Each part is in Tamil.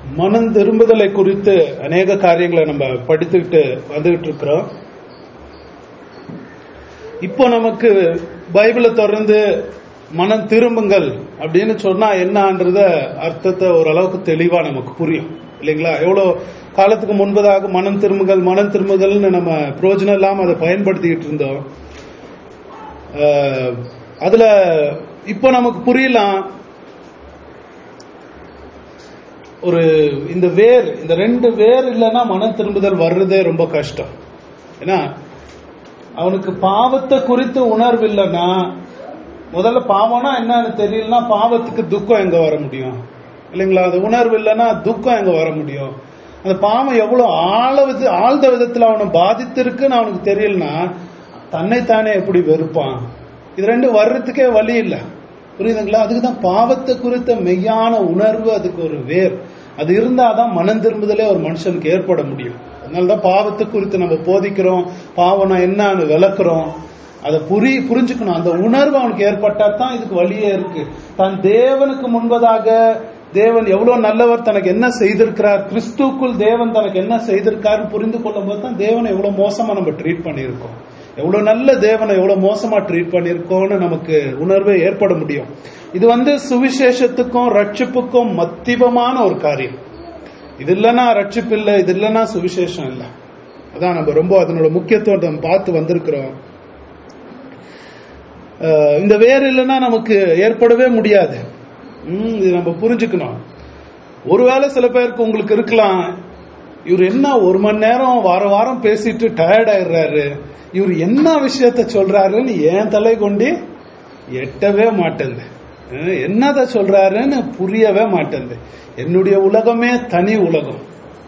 மனம் திரும்புதலை குறித்து அநேக காரியங்களை நம்ம படித்துக்கிட்டு வந்துகிட்டு இருக்கிறோம் இப்போ நமக்கு பைபிளை தொடர்ந்து மனம் திரும்புங்கள் அப்படின்னு சொன்னா என்னன்றத அர்த்தத்தை ஓரளவுக்கு தெளிவா நமக்கு புரியும் இல்லைங்களா எவ்வளவு காலத்துக்கு முன்பதாக மனம் திரும்புங்கள் மனம் திரும்புகள்னு நம்ம பிரயோஜனம் இல்லாம அதை பயன்படுத்திக்கிட்டு இருந்தோம் அஹ், அதுல இப்போ நமக்கு புரியலாம் ஒரு இந்த வேர் இந்த ரெண்டு வேர் இல்லைன்னா மனம் திரும்புதல் வர்றதே ரொம்ப கஷ்டம் ஏன்னா அவனுக்கு பாவத்தை குறித்து உணர்வு இல்லைன்னா முதல்ல பாவம்னா என்னன்னு தெரியலனா பாவத்துக்கு துக்கம் எங்க வர முடியும் இல்லைங்களா அது உணர்வு இல்லைன்னா துக்கம் எங்க வர முடியும் அந்த பாவம் எவ்வளவு ஆழ வித ஆழ்ந்த விதத்துல அவனை பாதித்திருக்குன்னு அவனுக்கு தெரியலனா தன்னைத்தானே எப்படி வெறுப்பான் இது ரெண்டு வர்றதுக்கே வழி இல்லை புரியுதுங்களா அதுக்கு தான் பாவத்தை குறித்த மெய்யான உணர்வு அதுக்கு ஒரு வேர் அது இருந்தாதான் மனம் திரும்புதலே ஒரு மனுஷனுக்கு ஏற்பட முடியும் அதனாலதான் பாவத்தை குறித்து நம்ம போதிக்கிறோம் பாவம் என்னன்னு விளக்குறோம் அதை புரி புரிஞ்சுக்கணும் அந்த உணர்வு அவனுக்கு ஏற்பட்டா தான் இதுக்கு வழியே இருக்கு தான் தேவனுக்கு முன்பதாக தேவன் எவ்வளவு நல்லவர் தனக்கு என்ன செய்திருக்கிறார் கிறிஸ்துக்குள் தேவன் தனக்கு என்ன செய்திருக்காருன்னு புரிந்து கொள்ளும் போது தான் தேவனை எவ்வளவு மோசமா நம்ம ட்ரீட் பண்ணியிருக்கோம் எவ்வளவு நல்ல தேவனை எவ்வளவு மோசமா ட்ரீட் பண்ணியிருக்கோம்னு நமக்கு உணர்வே ஏற்பட முடியும் இது வந்து சுவிசேஷத்துக்கும் ரட்சிப்புக்கும் மத்தியமான ஒரு காரியம் இது இல்லைன்னா ரட்சிப்பு இல்லை இது இல்லைன்னா சுவிசேஷம் இல்லை அதான் நம்ம ரொம்ப அதனோட முக்கியத்துவத்தை நம்ம பார்த்து வந்திருக்கிறோம் அஹ் இந்த வேர் இல்லைன்னா நமக்கு ஏற்படவே முடியாது ம், இது நம்ம புரிஞ்சுக்கணும் ஒருவேளை சில பேருக்கு உங்களுக்கு இருக்கலாம் இவர் என்ன ஒரு மணி நேரம் வார வாரம் பேசிட்டு டயர்ட் ஆயிடுறாரு இவர் என்ன விஷயத்த சொல்றாருன்னு ஏன் தலை கொண்டு எட்டவே மாட்டேங்குது அஹ் என்னத சொல்றாருன்னு புரியவே மாட்டேங்குது என்னுடைய உலகமே தனி உலகம்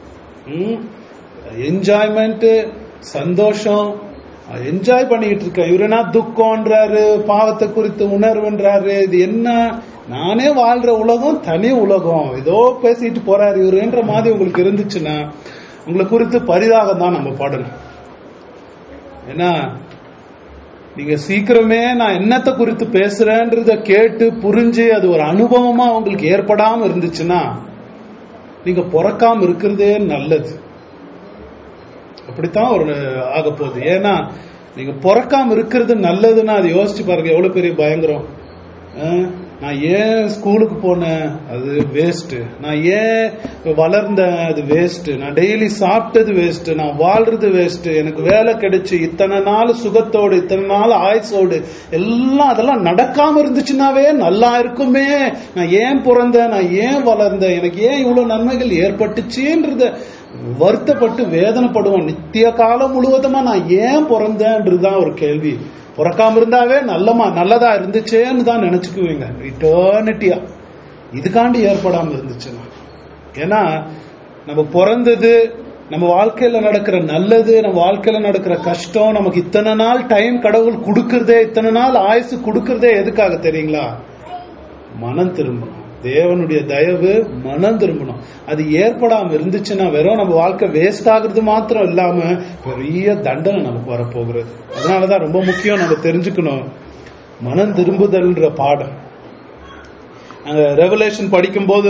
என்ஜாய்மெண்ட் சந்தோஷம் என்ஜாய் பண்ணிட்டு இருக்கேன் இவருனா துக்கம்ன்றாரு பாவத்தை குறித்து உணர்வுன்றாரு இது என்ன நானே வாழ்ற உலகம் தனி உலகம் ஏதோ பேசிட்டு போறாரு இவருன்ற மாதிரி உங்களுக்கு இருந்துச்சுன்னா உங்களை குறித்து பரிதாகம் தான் நம்ம பாடணும் ஏன்னா நீங்க சீக்கிரமே நான் என்னத்தை குறித்து பேசுறேன்றத கேட்டு புரிஞ்சு அது ஒரு அனுபவமா உங்களுக்கு ஏற்படாம இருந்துச்சுன்னா நீங்க பிறக்காம இருக்கிறதே நல்லது அப்படித்தான் ஒரு ஆக போகுது ஏன்னா நீங்க பிறக்காம இருக்கிறது நல்லதுன்னா அது யோசிச்சு பாருங்க எவ்வளவு பெரிய பயங்கரம் அஹ், நான் ஏன் ஸ்கூலுக்கு போனேன் அது வேஸ்ட் நான் ஏன் வளர்ந்தேன் அது வேஸ்ட் நான் டெய்லி சாப்பிட்டது வேஸ்ட் நான் வாழ்றது வேஸ்ட் எனக்கு வேலை கிடைச்சு இத்தனை நாள் சுகத்தோடு இத்தனை நாள் ஆயுசோடு எல்லாம் அதெல்லாம் நடக்காம இருந்துச்சுன்னாவே நல்லா இருக்குமே நான் ஏன் பிறந்தேன் நான் ஏன் வளர்ந்தேன் எனக்கு ஏன் இவ்வளவு நன்மைகள் ஏற்பட்டுச்சுன்றத வருத்தப்பட்டு வேதனைப்படுவோம் நித்திய காலம் முழுவதுமா நான் ஏன் பிறந்தேன்றதுதான் ஒரு கேள்வி பிறக்காம இருந்தாவே நல்லமா நல்லதா இருந்துச்சேன்னு தான் நினைச்சுக்குவீங்க இட்டர்னிட்டியா இதுக்காண்டி ஏற்படாம இருந்துச்சுன்னா ஏன்னா நம்ம பிறந்தது நம்ம வாழ்க்கையில நடக்கிற நல்லது நம்ம வாழ்க்கையில நடக்கிற கஷ்டம் நமக்கு இத்தனை நாள் டைம் கடவுள் கொடுக்கறதே இத்தனை நாள் ஆயுசு கொடுக்கறதே எதுக்காக தெரியுங்களா மனம் திரும்பணும் தேவனுடைய தயவு மனம் திரும்பணும் அது ஏற்படாம இருந்துச்சுன்னா வெறும் நம்ம வாழ்க்கை வேஸ்ட் ஆகுறது மாத்திரம் இல்லாம பெரிய தண்டனை நமக்கு வரப்போகிறது அதனாலதான் ரொம்ப முக்கியம் நம்ம தெரிஞ்சுக்கணும் மனம் திரும்புதல்ன்ற பாடம் நாங்க ரெவலேஷன் படிக்கும்போது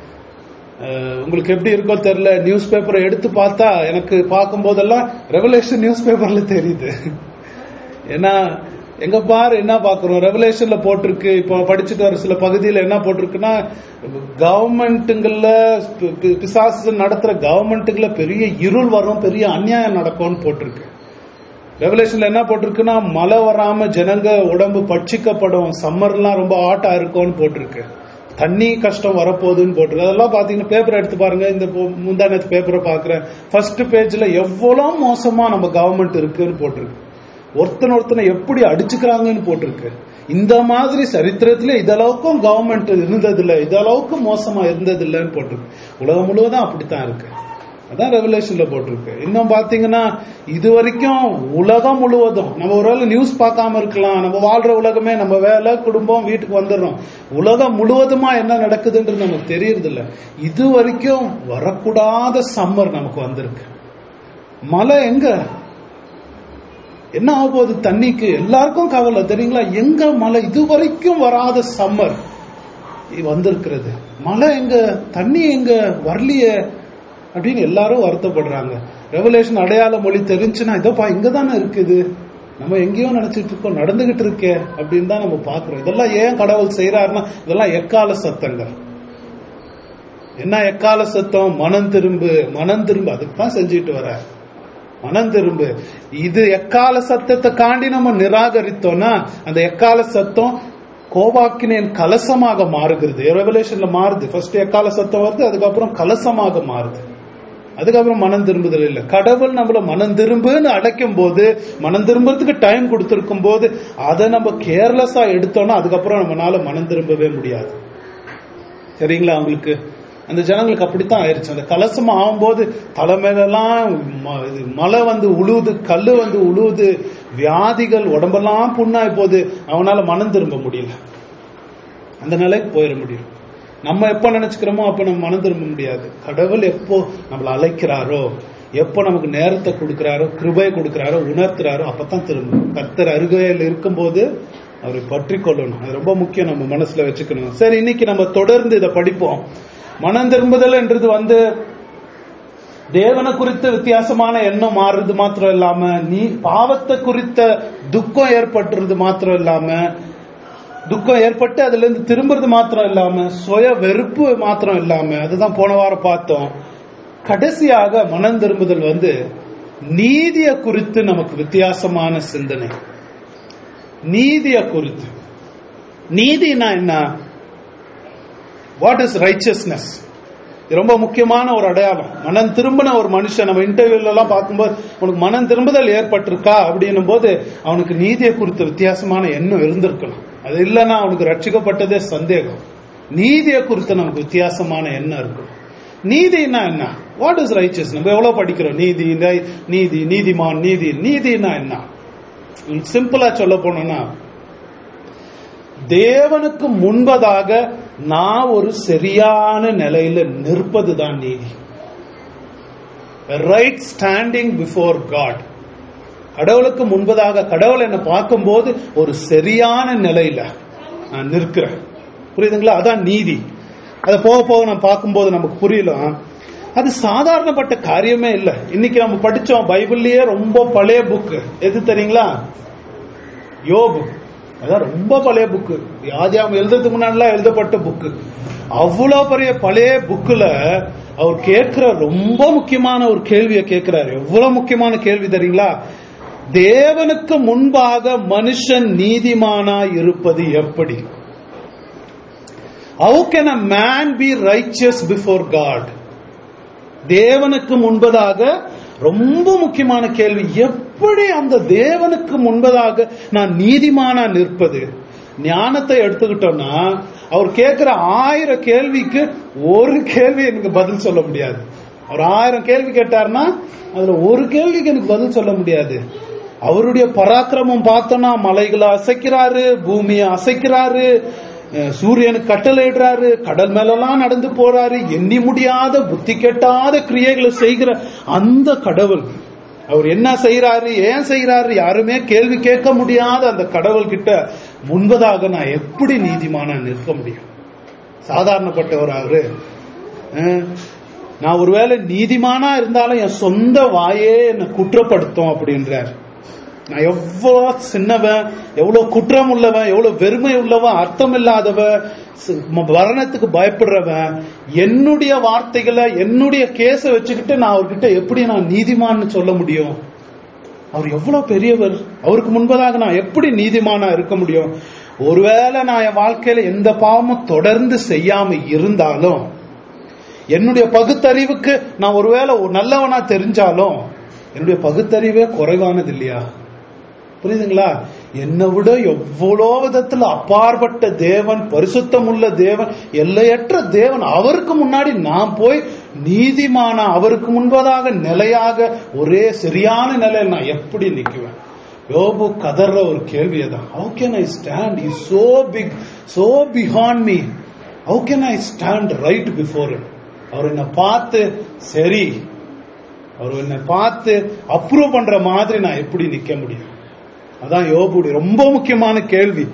அஹ், உங்களுக்கு எப்படி இருக்கோ தெரியல நியூஸ் பேப்பரை எடுத்து பார்த்தா எனக்கு பார்க்கும் போதெல்லாம் ரெவலேஷன் நியூஸ் பேப்பர்ல தெரியுது ஏன்னா எங்க பாரு என்ன பாக்குறோம் ரெவலேஷன்ல போட்டிருக்கு இப்போ படிச்சுட்டு வர சில பகுதியில் என்ன போட்டிருக்குன்னா கவர்மெண்ட்டுங்கள்ல பி- பி- பிசாசு நடத்துற கவர்மெண்ட்டுங்கள பெரிய இருள் வரும் பெரிய அநியாயம் நடக்கும்னு போட்டிருக்கு ரெவலேஷன்ல என்ன போட்டிருக்குன்னா மழை வராம ஜனங்க உடம்பு பட்சிக்கப்படும் சம்மர்லாம் ரொம்ப ஆட்டா இருக்கும்னு போட்டிருக்கு தண்ணி கஷ்டம் வரப்போகுதுன்னு போட்டிருக்கு அதெல்லாம் பாத்தீங்கன்னா பேப்பர் எடுத்து பாருங்க இந்த பு- முந்தானத்து பேப்பரை பாக்குறேன் ஃபர்ஸ்ட் பேஜ்ல எவ்வளவு மோசமா நம்ம கவர்மெண்ட் இருக்குன்னு போட்டிருக்கு ஒருத்தன் ஒருத்தனை எப்படி அடிச்சுக்கிறாங்கன்னு போட்டிருக்கு இந்த மாதிரி சரித்திரத்துல இதளவுக்கும் கவர்மெண்ட் இருந்ததில்லை இதளவுக்கு மோசமா இருந்ததில்லைன்னு போட்டிருக்கு உலகம் முழுவதும் அப்படித்தான் இருக்கு அதான் ரெவலேஷன்ல போட்டிருக்கு இன்னும் பாத்தீங்கன்னா இது வரைக்கும் உலகம் முழுவதும் நம்ம ஒருவேளை நியூஸ் பார்க்காம இருக்கலாம் நம்ம வாழ்ற உலகமே நம்ம வேலை குடும்பம் வீட்டுக்கு வந்துடுறோம் உலகம் முழுவதுமா என்ன நடக்குதுன்றது நமக்கு தெரியறது இல்ல இது வரைக்கும் வரக்கூடாத சம்மர் நமக்கு வந்திருக்கு மழை எங்க என்ன ஆக போகுது தண்ணிக்கு எல்லாருக்கும் கவலை தெரியுங்களா எங்க மழை இது வரைக்கும் வராத சம்மர் வந்திருக்கிறது மழை எங்க தண்ணி எங்க வரலையே அப்படின்னு எல்லாரும் வருத்தப்படுறாங்க ரெவலேஷன் அடையாள மொழி தெரிஞ்சுன்னா இதோப்பா இங்க தானே இருக்குது நம்ம எங்கேயோ நினைச்சிட்டு இருக்கோம் நடந்துகிட்டு இருக்கே அப்படின்னு தான் நம்ம பாக்குறோம் இதெல்லாம் ஏன் கடவுள் செய்யறாருன்னா இதெல்லாம் எக்கால சத்தங்கள் என்ன எக்கால சத்தம் மனம் திரும்பு மனம் திரும்பு அதுக்கு தான் செஞ்சுட்டு வர மனம் திரும்பு இது எக்கால சத்தத்தை காண்டி நம்ம நிராகரித்தோம்னா அந்த எக்கால சத்தம் கோபாக்கினேன் கலசமாக மாறுகிறது ரெவலேஷன்ல மாறுது ஃபர்ஸ்ட் எக்கால சத்தம் வருது அதுக்கப்புறம் கலசமாக மாறுது அதுக்கப்புறம் மனம் திரும்புதல் இல்லை கடவுள் நம்மள மனம் திரும்புன்னு அடைக்கும் போது மனம் திரும்புறதுக்கு டைம் கொடுத்திருக்கும் போது அதை நம்ம கேர்லெஸ்ஸா எடுத்தோம்னா அதுக்கப்புறம் நம்மளால மனம் திரும்பவே முடியாது சரிங்களா அவங்களுக்கு அந்த ஜனங்களுக்கு அப்படித்தான் ஆயிருச்சு அந்த கலசம் ஆகும்போது தலை மேலெல்லாம் ம- இது மழை வந்து உழுவுது கல்லு வந்து உழுவுது வியாதிகள் உடம்பெல்லாம் புண்ணாய் போகுது அவனால மனம் திரும்ப முடியல அந்த நிலைக்கு போயிட முடியும் நம்ம எப்ப நினைச்சுக்கிறோமோ அப்ப நம்ம மனம் திரும்ப முடியாது கடவுள் எப்போ நம்மளை அழைக்கிறாரோ எப்போ நமக்கு நேரத்தை கொடுக்கிறாரோ கிருபை கொடுக்கிறாரோ உணர்த்துறாரோ அப்பதான் திரும்பும் கர்த்தர் அருகையில் இருக்கும்போது அவரை பற்றி கொள்ளணும் அது ரொம்ப முக்கியம் நம்ம மனசுல வச்சுக்கணும் சரி இன்னைக்கு நம்ம தொடர்ந்து இதை படிப்போம் மனம் திரும்புதல் என்றது வந்து தேவனை குறித்த வித்தியாசமான எண்ணம் மாறுறது மாத்திரம் இல்லாம நீ பாவத்தை குறித்த துக்கம் ஏற்பட்டுறது மாத்திரம் இல்லாம துக்கம் ஏற்பட்டு அதுல இருந்து திரும்புறது மாத்திரம் இல்லாம சுய வெறுப்பு மாத்திரம் இல்லாம அதுதான் போன வாரம் பார்த்தோம் கடைசியாக மனம் திரும்புதல் வந்து நீதிய குறித்து நமக்கு வித்தியாசமான சிந்தனை நீதிய குறித்து நீதினா என்ன வாட் இஸ் ரைச்சஸ்னஸ் இது ரொம்ப முக்கியமான ஒரு அடையாளம் மனம் திரும்பின ஒரு மனுஷன் நம்ம இன்டர்வியூல எல்லாம் பார்க்கும்போது உனக்கு மனம் திரும்புதல் ஏற்பட்டிருக்கா அப்படின்னும் போது அவனுக்கு நீதியை குறித்த வித்தியாசமான எண்ணம் இருந்திருக்கணும் அது இல்லைன்னா அவனுக்கு ரட்சிக்கப்பட்டதே சந்தேகம் நீதியை குறித்த நமக்கு வித்தியாசமான எண்ணம் இருக்கும் நீதினா என்ன வாட் இஸ் ரைச்சஸ் நம்ம எவ்வளவு படிக்கிறோம் நீதி நியாய், நீதி நீதிமான் நீதி நீதினா என்ன சிம்பிளா சொல்ல போனோம்னா தேவனுக்கு முன்பதாக நான் ஒரு சரியான நிலையில நிற்பதுதான் நீதி ரைட் ஸ்டாண்டிங் பிஃபோர் காட் கடவுளுக்கு முன்பதாக கடவுள் என்னை பார்க்கும்போது ஒரு சரியான நிலையில நான் நிற்கிறேன் புரியுதுங்களா அதான் நீதி அதை போக போக நம்ம பார்க்கும்போது நமக்கு புரியலாம் அது சாதாரணப்பட்ட காரியமே இல்லை இன்னைக்கு நம்ம படிச்சோம் பைபிள்லயே ரொம்ப பழைய புக்கு எது தெரியுங்களா யோபு அதான் ரொம்ப பழைய புக்கு யாதியாம் எழுதுறதுக்கு முன்னாடிலாம் எழுதப்பட்ட புக்கு அவ்வளவு பெரிய பழைய புக்குல அவர் கேட்கிற ரொம்ப முக்கியமான ஒரு கேள்வியை கேட்கிறாரு எவ்வளவு முக்கியமான கேள்வி தெரியுங்களா தேவனுக்கு முன்பாக மனுஷன் நீதிமானா இருப்பது எப்படி How can a man be righteous before God? தேவனுக்கு முன்பதாக ரொம்ப முக்கியமான கேள்வி எப்படி அந்த தேவனுக்கு முன்பதாக நான் நீதிமானா நிற்பது ஞானத்தை எடுத்துக்கிட்டோம்னா அவர் கேட்கிற ஆயிரம் கேள்விக்கு ஒரு கேள்வி எனக்கு பதில் சொல்ல முடியாது அவர் ஆயிரம் கேள்வி கேட்டார்னா அதுல ஒரு கேள்விக்கு எனக்கு பதில் சொல்ல முடியாது அவருடைய பராக்கிரமம் பார்த்தோம்னா மலைகளை அசைக்கிறாரு பூமியை அசைக்கிறாரு அஹ் சூரியனுக்கு கட்டளையிடுறாரு கடல் மேலெல்லாம் நடந்து போறாரு எண்ணி முடியாத புத்தி கெட்டாத கிரியைகளை செய்கிற அந்த கடவுள் அவர் என்ன செய்யறாரு ஏன் செய்யறாரு யாருமே கேள்வி கேட்க முடியாத அந்த கடவுள் கிட்ட முன்பதாக நான் எப்படி நீதிமானா நிற்க முடியும் சாதாரணப்பட்டவர் அவரு அஹ் நான் ஒருவேளை நீதிமானா இருந்தாலும் என் சொந்த வாயே என்னை குற்றப்படுத்தும் அப்படின்றார் நான் எவ்வளவு சின்னவன் எவ்வளவு குற்றம் உள்ளவன் எவ்வளவு வெறுமை உள்ளவன் அர்த்தம் இல்லாதவன் சி- ம- மரணத்துக்கு பயப்படுறவன் என்னுடைய வார்த்தைகளை என்னுடைய கேஸ வச்சுக்கிட்டு நான் அவர்கிட்ட எப்படி நான் நீதிமான்னு சொல்ல முடியும் அவர் எவ்வளவு பெரியவர் அவருக்கு முன்பதாக நான் எப்படி நீதிமானா இருக்க முடியும் ஒருவேளை நான் என் வாழ்க்கையில எந்த பாவமும் தொடர்ந்து செய்யாம இருந்தாலும் என்னுடைய பகுத்தறிவுக்கு நான் ஒருவேளை ஒரு நல்லவனா தெரிஞ்சாலும் என்னுடைய பகுத்தறிவே குறைவானது இல்லையா புரியுதுங்களா என்னை விட எவ்வளோ விதத்துல அப்பாற்பட்ட தேவன் பரிசுத்தம் உள்ள தேவன் எல்லையற்ற தேவன் அவருக்கு முன்னாடி நான் போய் நீதிமானா அவருக்கு முன்பதாக நிலையாக ஒரே சரியான நிலையில் நான் எப்படி நிக்குவேன் யோபு கதற ஒரு கேள்வி தான் how can I stand is so big so behind me how can I stand right before அவர் என்னை பார்த்து சரி அவர் என்னை பார்த்து அப்ரூவ் பண்ற மாதிரி நான் எப்படி நிக்க முடியும் அதான் யோபுடைய ரொம்ப முக்கியமான கேள்வி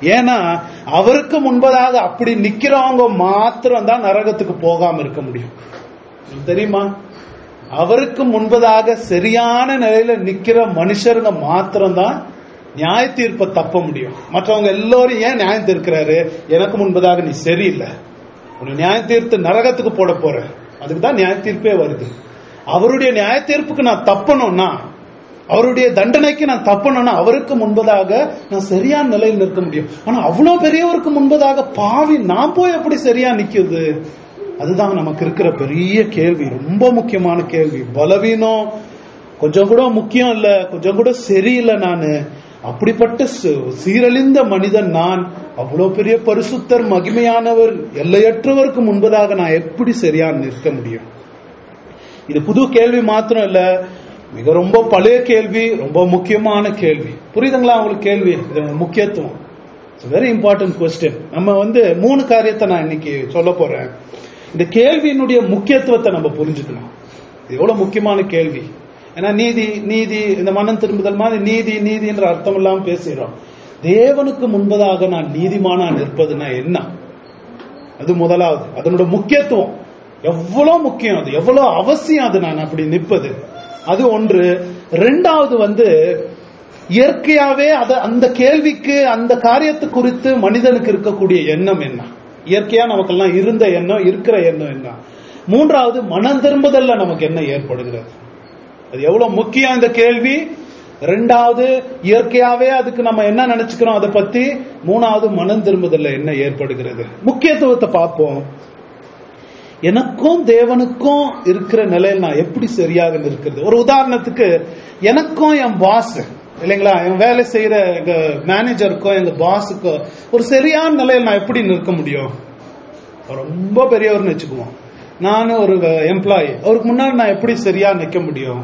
ஏன்னா அவருக்கு முன்பதாக அப்படி நிக்கிறவங்க மாத்திரம் தான் நரகத்துக்கு போகாம இருக்க முடியும் உங்களுக்கு தெரியுமா அவருக்கு முன்பதாக சரியான நிலையில நிக்கிற மனுஷருங்க மாத்திரம்தான் நியாய தீர்ப்பை தப்ப முடியும் மற்றவங்க எல்லாரும் ஏன் நியாயம் தீர்க்கிறாரு எனக்கு முன்பதாக நீ சரியில்லை உன்னை நியாய தீர்த்து நரகத்துக்கு போட போற அதுக்கு தான் நியாய தீர்ப்பே வருது அவருடைய நியாய தீர்ப்புக்கு நான் தப்பணும்னா அவருடைய தண்டனைக்கு நான் தப்பணும்னா அவருக்கு முன்பதாக நான் சரியான நிலையில் நிற்க முடியும் ஆனா அவ்வளவு பெரியவருக்கு முன்பதாக பாவி நான் போய் எப்படி சரியா நிக்குது அதுதான் நமக்கு இருக்கிற பெரிய கேள்வி ரொம்ப முக்கியமான கேள்வி பலவீனம் கொஞ்சம் கூட முக்கியம் இல்ல கொஞ்சம் கூட சரியில்லை நானு அப்படிப்பட்ட சு- சீரழிந்த மனிதன் நான் அவ்வளவு பெரிய பரிசுத்தர் மகிமையானவர் எல்லையற்றவருக்கு முன்பதாக நான் எப்படி சரியா நிற்க முடியும் இது புது கேள்வி மாத்திரம் இல்ல மிக ரொம்ப பழைய கேள்வி ரொம்ப முக்கியமான கேள்வி புரியுதுங்களா உங்களுக்கு கேள்வி இதோட முக்கியத்துவம் வெரி இம்பார்ட்டன்ட் கொஸ்டின் நம்ம வந்து மூணு காரியத்தை நான் இன்னைக்கு சொல்ல போறேன் இந்த கேள்வியினுடைய முக்கியத்துவத்தை நம்ம புரிஞ்சுக்கணும் இது எவ்வளவு முக்கியமான கேள்வி ஏன்னா நீதி நீதி இந்த மனம் திரும்புதல் மாதிரி நீதி நீதின்ற அர்த்தம் இல்லாம பேசுகிறோம் தேவனுக்கு முன்பதாக நான் நீதிமானா நிற்பதுன்னா என்ன அது முதலாவது அதனோட முக்கியத்துவம் எவ்வளவு முக்கியம் அது எவ்வளவு அவசியம் அது நான் அப்படி நிற்பது அது ஒன்று ரெண்டாவது வந்து இயற்கையாவே அத அந்த கேள்விக்கு அந்த காரியத்தை குறித்து மனிதனுக்கு இருக்கக்கூடிய எண்ணம் என்ன இயற்கையா நமக்கெல்லாம் இருந்த எண்ணம் இருக்கிற எண்ணம் என்ன மூன்றாவது மனம் திரும்புதல்ல நமக்கு என்ன ஏற்படுகிறது அது எவ்வளவு முக்கியம் இந்த கேள்வி ரெண்டாவது இயற்கையாவே அதுக்கு நம்ம என்ன நினைச்சுக்கிறோம் அதை பத்தி மூணாவது மனம் திரும்புதல்ல என்ன ஏற்படுகிறது முக்கியத்துவத்தை பார்ப்போம் எனக்கும் தேவனுக்கும் இருக்கிற நிலையில் நான் எப்படி சரியாக நிற்கிறது ஒரு உதாரணத்துக்கு எனக்கும் என் பாஸ் இல்லைங்களா என் வேலை செய்யற எங்க மேனேஜருக்கும் எங்க பாஸுக்கும் ஒரு சரியான நிலையில் நான் எப்படி நிற்க முடியும் அவர் ரொம்ப பெரியவர்னு வச்சுக்குவோம் நானும் ஒரு எம்ப்ளாயி அவருக்கு முன்னாடி நான் எப்படி சரியா நிக்க முடியும்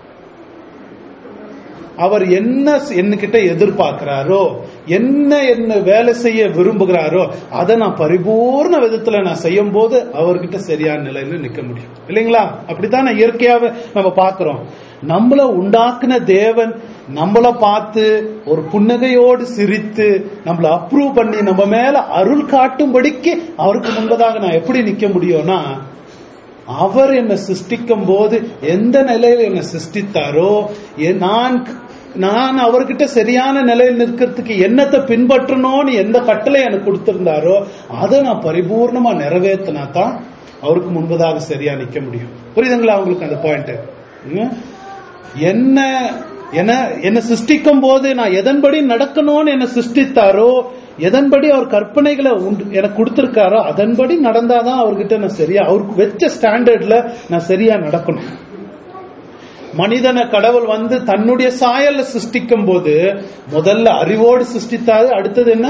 அவர் என்ன என்கிட்ட எதிர்பார்க்கிறாரோ என்ன என்ன வேலை செய்ய விரும்புகிறாரோ அதை நான் பரிபூர்ண விதத்துல நான் செய்யும் போது அவர்கிட்ட சரியான நிலையில நிக்க முடியும் இல்லைங்களா அப்படித்தான் நான் இயற்கையாவே நம்ம பார்க்கிறோம் நம்மள உண்டாக்குன தேவன் நம்மள பார்த்து ஒரு புன்னகையோடு சிரித்து நம்மள அப்ரூவ் பண்ணி நம்ம மேல அருள் காட்டும்படிக்கு அவருக்கு முன்பதாக நான் எப்படி நிக்க முடியும்னா அவர் என்னை சிருஷ்டிக்கும் போது எந்த நிலையில் என்னை சிருஷ்டித்தாரோ எ- நான் நான் அவர்கிட்ட சரியான நிலையில் நிற்கிறதுக்கு என்னத்தை பின்பற்றணும்னு எந்த கட்டளை எனக்கு கொடுத்திருந்தாரோ அதை நான் பரிபூர்ணமா நிறைவேற்றினா தான் அவருக்கு முன்பதாக சரியா நிக்க முடியும் புரியுதுங்களா உங்களுக்கு அந்த பாயிண்ட் என்ன என்ன என்ன சிருஷ்டிக்கும் போது நான் எதன்படி நடக்கணும்னு என்ன சிருஷ்டித்தாரோ எதன்படி அவர் கற்பனைகளை உண்டு- எனக்கு கொடுத்திருக்காரோ அதன்படி நடந்தாதான் அவர்கிட்ட நான் சரியா அவருக்கு வச்ச ஸ்டாண்டர்ட்ல நான் சரியா நடக்கணும் மனிதனை கடவுள் வந்து தன்னுடைய சாயல்ல சிருஷ்டிக்கும் போது முதல்ல அறிவோடு சிருஷ்டித்தாரு அடுத்தது என்ன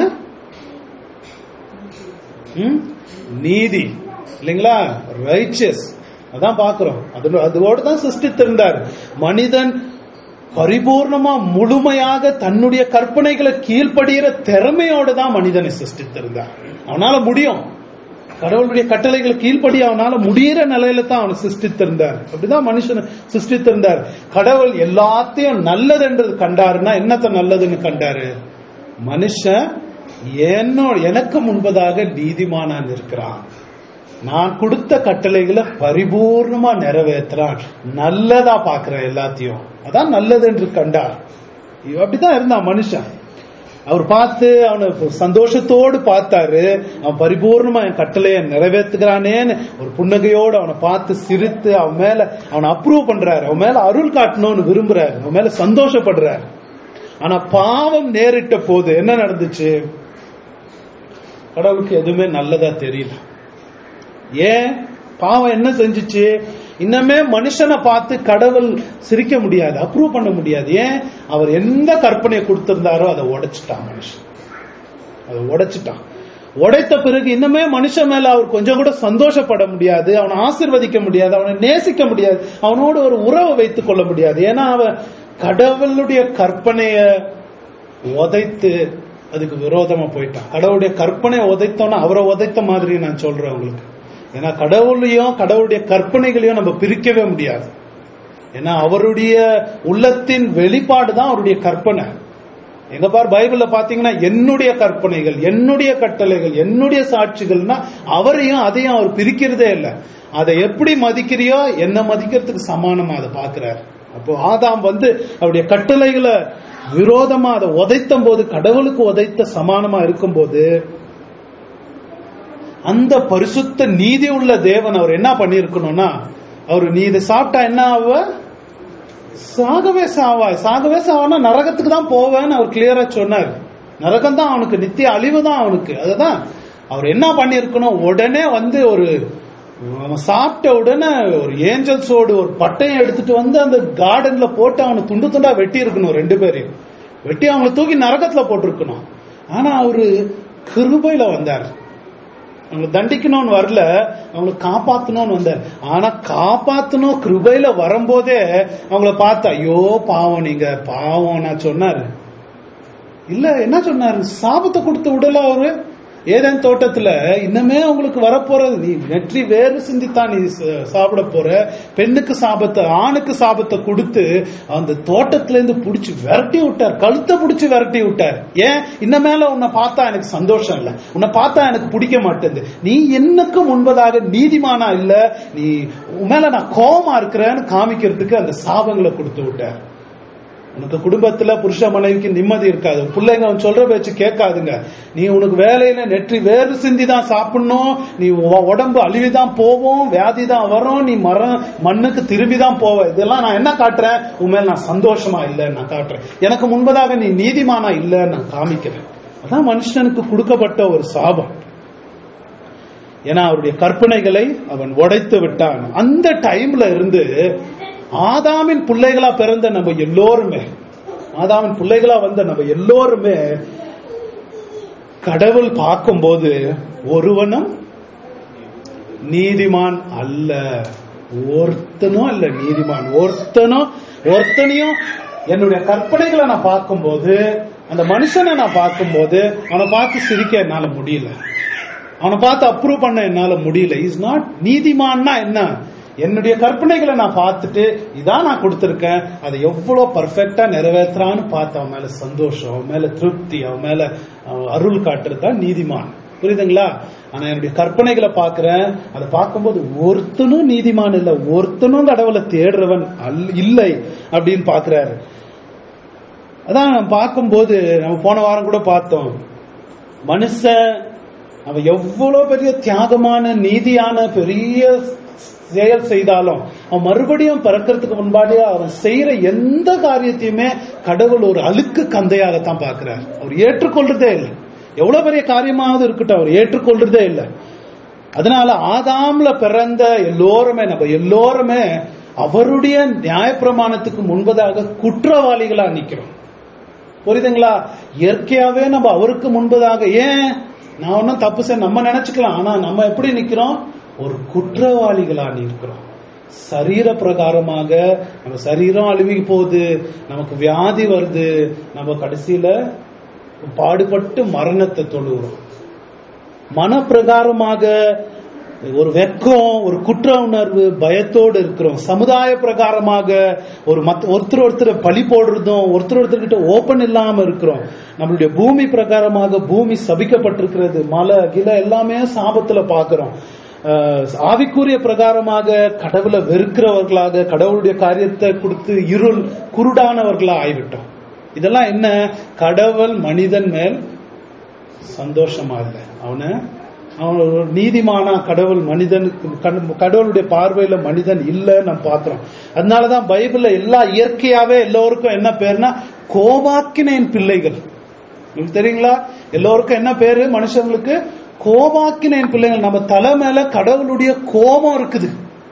ம்? நீதி இல்லைங்களா ரைச்சியஸ் அதான் பாக்குறோம் அது அதோடு தான் சிருஷ்டித்திருந்தார் மனிதன் பரிபூர்ணமா முழுமையாக தன்னுடைய கற்பனைகளை கீழ்ப்படுகிற திறமையோடு தான் மனிதனை சிருஷ்டித்திருந்தார் அவனால முடியும் கடவுளுடைய கட்டளைகளை கீழ்ப்படி அவனால முடியிற நிலையில தான் அவனை சிருஷ்டித்திருந்தார் அப்படிதான் மனுஷனை சிருஷ்டித்திருந்தார் கடவுள் எல்லாத்தையும் நல்லதென்று கண்டாருன்னா என்னத்த நல்லதுன்னு கண்டாரு மனுஷன் என்னோட எனக்கு முன்பதாக நீதிமானா இருக்கிறான் நான் கொடுத்த கட்டளைகளை பரிபூர்ணமா நிறைவேற்றுறான் நல்லதா பாக்குறேன் எல்லாத்தையும் அதான் நல்லது என்று கண்டார் இவன் அப்படிதான் இருந்தான் மனுஷன் அவர் பார்த்து அவனை சந்தோஷத்தோடு பார்த்தாரு அவன் பரிபூர்ணமா என் கட்டளையை நிறைவேற்றுகிறானேன்னு ஒரு புன்னகையோடு அவனை பார்த்து சிரித்து அவன் மேல அவனை அப்ரூவ் பண்றாரு அவன் மேல அருள் காட்டணும்னு விரும்புறாரு அவன் மேல சந்தோஷப்படுறாரு ஆனா பாவம் நேரிட்ட போது என்ன நடந்துச்சு கடவுளுக்கு எதுவுமே நல்லதா தெரியல ஏன் பாவம் என்ன செஞ்சுச்சு இன்னமே மனுஷனை பார்த்து கடவுள் சிரிக்க முடியாது அப்ரூவ் பண்ண முடியாது ஏன் அவர் எந்த கற்பனையை கொடுத்திருந்தாரோ அதை உடைச்சிட்டான் மனுஷன் அதை உடைச்சிட்டான் உடைத்த பிறகு இன்னமே மனுஷன் மேல அவர் கொஞ்சம் கூட சந்தோஷப்பட முடியாது அவனை ஆசிர்வதிக்க முடியாது அவனை நேசிக்க முடியாது அவனோடு ஒரு உறவை வைத்துக் கொள்ள முடியாது ஏன்னா அவன் கடவுளுடைய கற்பனைய உதைத்து அதுக்கு விரோதமா போயிட்டான் கடவுளுடைய கற்பனையை உதைத்தோன்னா அவரை உதைத்த மாதிரி நான் சொல்றேன் உங்களுக்கு ஏன்னா கடவுளையும் கடவுளுடைய கற்பனைகளையும் நம்ம பிரிக்கவே முடியாது ஏன்னா அவருடைய உள்ளத்தின் வெளிப்பாடு தான் அவருடைய கற்பனை எங்க பார் பைபிள்ல பாத்தீங்கன்னா என்னுடைய கற்பனைகள் என்னுடைய கட்டளைகள் என்னுடைய சாட்சிகள்னா அவரையும் அதையும் அவர் பிரிக்கிறதே இல்லை அதை எப்படி மதிக்கிறியோ என்ன மதிக்கிறதுக்கு சமானமா அதை பாக்குறாரு அப்போ ஆதாம் வந்து அவருடைய கட்டளைகளை விரோதமா அதை உதைத்தும் போது கடவுளுக்கு உதைத்த சமானமா இருக்கும்போது அந்த பரிசுத்த நீதி உள்ள தேவன் அவர் என்ன பண்ணிருக்கணும்னா அவர் நீ இதை சாப்பிட்டா என்ன ஆவ சாகவே சாவாய் சாகவே சாவானா நரகத்துக்கு தான் போவேன்னு அவர் கிளியரா சொன்னார் நரகம் தான் அவனுக்கு நித்திய அழிவு தான் அவனுக்கு அதுதான் அவர் என்ன பண்ணிருக்கணும் உடனே வந்து ஒரு அவன் சாப்பிட்ட உடனே ஒரு ஏஞ்சல்ஸோடு ஒரு பட்டையை எடுத்துட்டு வந்து அந்த கார்டன்ல போட்டு அவனை துண்டு துண்டா வெட்டி இருக்கணும் ரெண்டு பேரையும் வெட்டி அவங்களை தூக்கி நரகத்துல போட்டிருக்கணும் ஆனா அவரு கிருபையில வந்தார் அவங்களை தண்டிக்கணும்னு வரல அவங்களை காப்பாத்தணும்னு வந்தார் ஆனா காப்பாத்தணும் கிருபையில வரும்போதே அவங்கள பார்த்து ஐயோ பாவம் நீங்க பாவம் நான் சொன்னாரு இல்ல என்ன சொன்னாரு சாபத்தை கொடுத்து விடல அவரு ஏதேன் தோட்டத்துல இன்னமே உங்களுக்கு வரப்போறது நீ நெற்றி வேறு சிந்தித்தான் நீ ச- சாப்பிட போற பெண்ணுக்கு சாபத்தை ஆணுக்கு சாபத்தை கொடுத்து அந்த தோட்டத்துல இருந்து புடிச்சு விரட்டி விட்டார் கழுத்தை புடிச்சு விரட்டி விட்டார் ஏன் இன்னமேல உன்னை பார்த்தா எனக்கு சந்தோஷம் இல்ல உன்னை பார்த்தா எனக்கு பிடிக்க மாட்டேங்குது நீ எனக்கு முன்பதாக நீதிமானா இல்ல நீ உன் மேல நான் கோபமா இருக்கிறேன்னு காமிக்கிறதுக்கு அந்த சாபங்களை கொடுத்து விட்டார் உனக்கு குடும்பத்துல புருஷ மனைவிக்கு நிம்மதி இருக்காது பிள்ளைங்க அவன் சொல்ற பேச்சு கேட்காதுங்க நீ உனக்கு வேலையில நெற்றி வேறு சிந்தி தான் சாப்பிடணும் நீ உ- உடம்பு அழிவுதான் போவோம் வியாதி தான் வரும் நீ மரம் மண்ணுக்கு திரும்பி தான் போவ இதெல்லாம் நான் என்ன காட்டுறேன் உன் மேல நான் சந்தோஷமா இல்லைன்னு நான் காட்டுறேன் எனக்கு முன்பதாக நீ நீதிமானா இல்லைன்னு நான் காமிக்கிறேன் அதான் மனுஷனுக்கு கொடுக்கப்பட்ட ஒரு சாபம் ஏன்னா அவருடைய கற்பனைகளை அவன் உடைத்து விட்டான் அந்த டைம்ல இருந்து ஆதாமின் பிள்ளைகளா பிறந்த நம்ம எல்லோருமே ஆதாமின் பிள்ளைகளா வந்த நம்ம எல்லோருமே கடவுள் பார்க்கும்போது ஒருவனும் நீதிமான் அல்ல ஒருத்தனும் அல்ல நீதிமான் ஒருத்தனும் ஒருத்தனையும் என்னுடைய கற்பனைகளை நான் பார்க்கும்போது அந்த மனுஷனை நான் பார்க்கும்போது அவனை பார்த்து சிரிக்க என்னால முடியல அவனை பார்த்து அப்ரூவ் பண்ண என்னால முடியல இஸ் நாட் நீதிமான்னா என்ன என்னுடைய கற்பனைகளை நான் பார்த்துட்டு இதான் நான் கொடுத்திருக்கேன் அதை எவ்வளவு பர்ஃபெக்டா நிறைவேற்றுறான்னு பார்த்து அவன் மேல சந்தோஷம் அவன் மேல திருப்தி அவன் மேல அவன் அருள் காட்டுறது தான் நீதிமான் புரியுதுங்களா ஆனா என்னுடைய கற்பனைகளை பார்க்கிறேன் அதை பார்க்கும்போது ஒருத்தனும் நீதிமான் இல்ல ஒருத்தனும் கடவுளை தேடுறவன் அல்- இல்லை அப்படின்னு பாக்குறாரு அதான் நம்ம பார்க்கும்போது நம்ம போன வாரம் கூட பார்த்தோம் மனுஷன் அவன் எவ்வளவு பெரிய தியாகமான நீதியான பெரிய செயல் செய்தாலும் அவன் மறுபடியும் பிறக்கிறதுக்கு முன்பாடியே அவன் செய்யற எந்த காரியத்தையுமே கடவுள் ஒரு அழுக்கு கந்தையாகத்தான் பார்க்கிறார் அவர் ஏற்றுக்கொள்றதே இல்லை எவ்வளவு பெரிய காரியமாவது இருக்கட்டும் அவர் ஏற்றுக்கொள்றதே இல்லை அதனால ஆதாம்ல பிறந்த எல்லோருமே நம்ம எல்லோருமே அவருடைய நியாயப்பிரமாணத்துக்கு முன்பதாக குற்றவாளிகளா நிக்கிறோம் புரியுதுங்களா இயற்கையாவே நம்ம அவருக்கு முன்பதாக ஏன் நான் ஒன்னும் தப்பு செய்ய நம்ம நினைச்சுக்கலாம் ஆனா நம்ம எப்படி நிக்கிறோம் ஒரு குற்றவாளிகளா நிற்கிறோம் சரீர பிரகாரமாக நம்ம சரீரம் அழுகி போகுது நமக்கு வியாதி வருது நம்ம கடைசியில பாடுபட்டு மரணத்தை தொழுகிறோம் மனப்பிரகாரமாக ஒரு வெக்கம் ஒரு குற்ற உணர்வு பயத்தோடு இருக்கிறோம் சமுதாய பிரகாரமாக ஒரு மத்த ஒருத்தர் ஒருத்தர் பழி போடுறதும் ஒருத்தர் ஒருத்தர்கிட்ட ஓபன் இல்லாம இருக்கிறோம் நம்மளுடைய பூமி பிரகாரமாக பூமி சபிக்கப்பட்டிருக்கிறது மலை கில எல்லாமே சாபத்துல பாக்குறோம் அஹ், ஆவிக்குரிய பிரகாரமாக கடவுளை வெறுக்கிறவர்களாக கடவுளுடைய காரியத்தை கொடுத்து இருள் குருடானவர்களா ஆகிவிட்டோம் இதெல்லாம் என்ன கடவுள் மனிதன் மேல் சந்தோஷமா இல்லை அவனை அவன் ஒரு நீதிமானா கடவுள் மனிதனுக்கு கண்- கடவுளுடைய பார்வையில மனிதன் இல்ல நம்ம பாக்குறோம் அதனாலதான் பைபிள்ல எல்லா இயற்கையாவே எல்லோருக்கும் என்ன பேர்னா கோபாக்கினேன் பிள்ளைகள் உங்களுக்கு தெரியுங்களா எல்லோருக்கும் என்ன பேரு மனுஷங்களுக்கு கோபாக்கினேன் பிள்ளைகள் நம்ம தலை மேல கடவுளுடைய கோபம் இருக்குது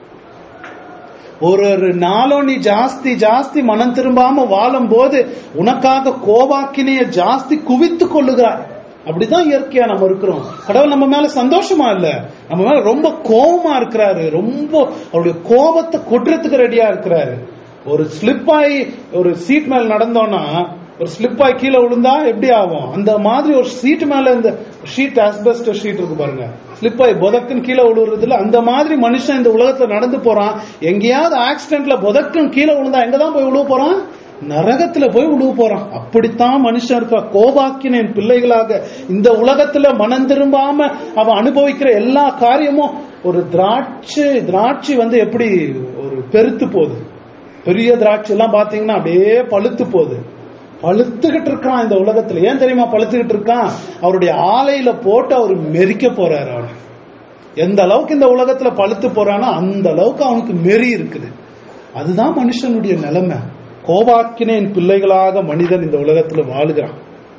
ஒரு ஒரு நாளும் நீ ஜாஸ்தி ஜாஸ்தி மனம் திரும்பாம வாழும் போது உனக்காக கோபாக்கினைய ஜாஸ்தி குவித்து கொள்ளுகிறார் அப்படிதான் இயற்கையா நம்ம இருக்கிறோம் கடவுள் நம்ம மேல சந்தோஷமா இல்ல நம்ம மேல ரொம்ப கோபமா இருக்கிறாரு ரொம்ப அவருடைய கோபத்தை கொட்டுறதுக்கு ரெடியா இருக்கிறாரு ஒரு ஸ்லிப் ஆகி ஒரு சீட் மேல நடந்தோம்னா ஒரு ஸ்லிப் ஆகி கீழே விழுந்தா எப்படி ஆகும் அந்த மாதிரி ஒரு சீட் மேல இந்த ஷீட் ஆஸ்பெஸ்ட் ஷீட் இருக்கு பாருங்க ஸ்லிப் ஆகி புதக்குன்னு கீழே விழுறதுல அந்த மாதிரி மனுஷன் இந்த உலகத்துல நடந்து போறான் எங்கேயாவது ஆக்சிடென்ட்ல புதக்குன்னு கீழே விழுந்தா எங்க தான் போய் விழுவ போறான் நரகத்துல போய் உழுவ போறான் அப்படித்தான் மனுஷன் இருக்கா கோபாக்கினேன் பிள்ளைகளாக இந்த உலகத்துல மனம் திரும்பாம அவன் அனுபவிக்கிற எல்லா காரியமும் ஒரு திராட்சை திராட்சை வந்து எப்படி ஒரு பெருத்து போகுது பெரிய திராட்சை எல்லாம் பாத்தீங்கன்னா அப்படியே பழுத்து போகுது பழுத்துக்கிட்டு இருக்கான் இந்த உலகத்துல ஏன் தெரியுமா பழுத்துக்கிட்டு இருக்கான் அவருடைய ஆலையில போட்டு அவர் மெரிக்க போறாரு அவன் எந்த அளவுக்கு இந்த உலகத்துல பழுத்து போறானோ அந்த அளவுக்கு அவனுக்கு மெறி இருக்குது அதுதான் மனுஷனுடைய நிலைமை கோபாக்கினேன் பிள்ளைகளாக மனிதன் இந்த உலகத்துல வாழுகிறான்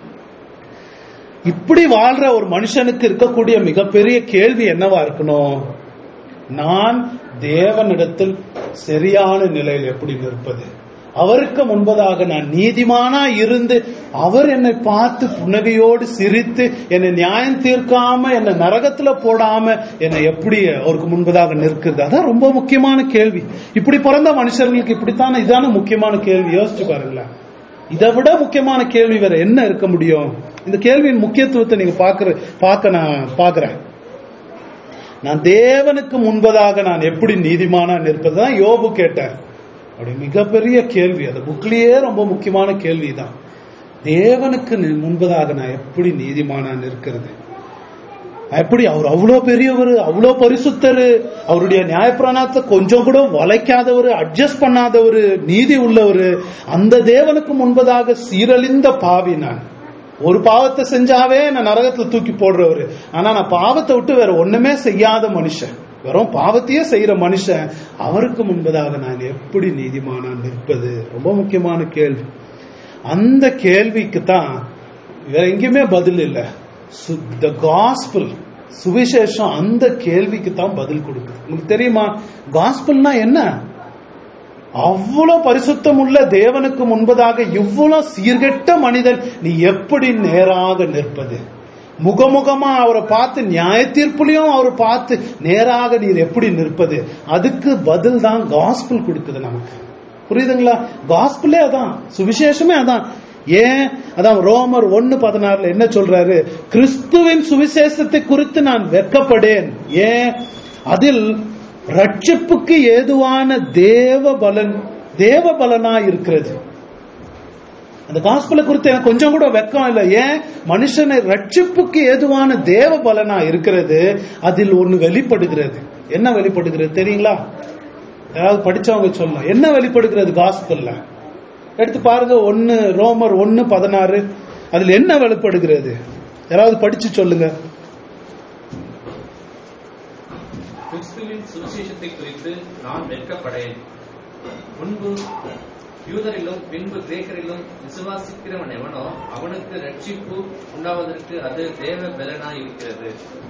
இப்படி வாழ்ற ஒரு மனுஷனுக்கு இருக்கக்கூடிய மிகப்பெரிய கேள்வி என்னவா இருக்கணும் நான் தேவனிடத்தில் சரியான நிலையில் எப்படி நிற்பது அவருக்கு முன்பதாக நான் நீதிமானா இருந்து அவர் என்னை பார்த்து புன்னகையோடு சிரித்து என்னை நியாயம் தீர்க்காம என்னை நரகத்துல போடாம என்னை எப்படி அவருக்கு முன்பதாக நிற்கிறது அதான் ரொம்ப முக்கியமான கேள்வி இப்படி பிறந்த மனுஷர்களுக்கு இப்படித்தானே இதான முக்கியமான கேள்வி யோசிச்சு பாருங்களேன் இதை விட முக்கியமான கேள்வி வேற என்ன இருக்க முடியும் இந்த கேள்வியின் முக்கியத்துவத்தை நீங்க பாக்குற பார்க்க நான் பாக்குறேன் நான் தேவனுக்கு முன்பதாக நான் எப்படி நீதிமானா நிற்பதுதான் யோபு கேட்டார் அப்படி மிகப்பெரிய கேள்வி அது புக்லயே ரொம்ப முக்கியமான கேள்விதான் தேவனுக்கு நி- முன்பதாக நான் எப்படி நீதிமானா நிற்கிறது எப்படி அவர் அவ்வளோ பெரியவர் அவ்வளோ பரிசுத்தர் அவருடைய நியாயப்பிராணத்தை கொஞ்சம் கூட வளைக்காதவர் அட்ஜஸ்ட் பண்ணாதவர் நீதி உள்ளவர் அந்த தேவனுக்கு முன்பதாக சீரழிந்த பாவி நான் ஒரு பாவத்தை செஞ்சாவே நான் நரகத்துல தூக்கி போடுறவரு ஆனா நான் பாவத்தை விட்டு வேற ஒண்ணுமே செய்யாத மனுஷன் வெறும் பாவத்தையே செய்யற மனுஷன் அவருக்கு முன்பதாக நான் எப்படி நீதிமானா நிற்பது ரொம்ப முக்கியமான கேள்வி அந்த கேள்விக்கு தான் வேற எங்கேயுமே பதில் இல்லை த காஸ்பிள் சுவிசேஷம் அந்த கேள்விக்கு தான் பதில் கொடுக்குது உங்களுக்கு தெரியுமா காஸ்பிள்னா என்ன அவ்வளவு பரிசுத்தம் உள்ள தேவனுக்கு முன்பதாக இவ்வளவு சீர்கெட்ட மனிதன் நீ எப்படி நேராக நிற்பது முகமுகமா அவரை பார்த்து நியாய தீர்ப்புலையும் அவரை பார்த்து நேராக நீர் எப்படி நிற்பது அதுக்கு பதில் தான் காஸ்பிள் கொடுக்குது நமக்கு புரியுதுங்களா காஸ்பிளே அதான் சுவிசேஷமே அதான் ஏன் அதான் ரோமர் ஒன்னு பதினாறுல என்ன சொல்றாரு கிறிஸ்துவின் சுவிசேஷத்தை குறித்து நான் வெட்கப்படேன் ஏன் அதில் ரட்சிப்புக்கு ஏதுவான தேவ பலன் தேவ பலனா இருக்கிறது அந்த காஸ்பலை குறித்து எனக்கு கொஞ்சம் கூட வெக்கம் இல்லை ஏன் மனுஷனை ரட்சிப்புக்கு ஏதுவான தேவ பலனா இருக்கிறது அதில் ஒண்ணு வெளிப்படுகிறது என்ன வெளிப்படுகிறது தெரியுங்களா யாராவது படிச்சவங்க சொல்லலாம் என்ன வெளிப்படுகிறது காஸ்பல்ல எடுத்து பாருங்க ஒன்னு ரோமர் ஒன்னு பதினாறு அதுல என்ன வெளிப்படுகிறது யாராவது படிச்சு சொல்லுங்க கிறிஸ்துவின் சுவிசேஷத்தை குறித்து நான் வெட்கப்படேன் முன்பு யூதரிலும் பின்பு கிரேக்கரிலும் விசுவாசிக்கிறவன் எவனோ அவனுக்கு ரட்சிப்பு உண்டாவதற்கு அது தேவ பலனாய் இருக்கிறது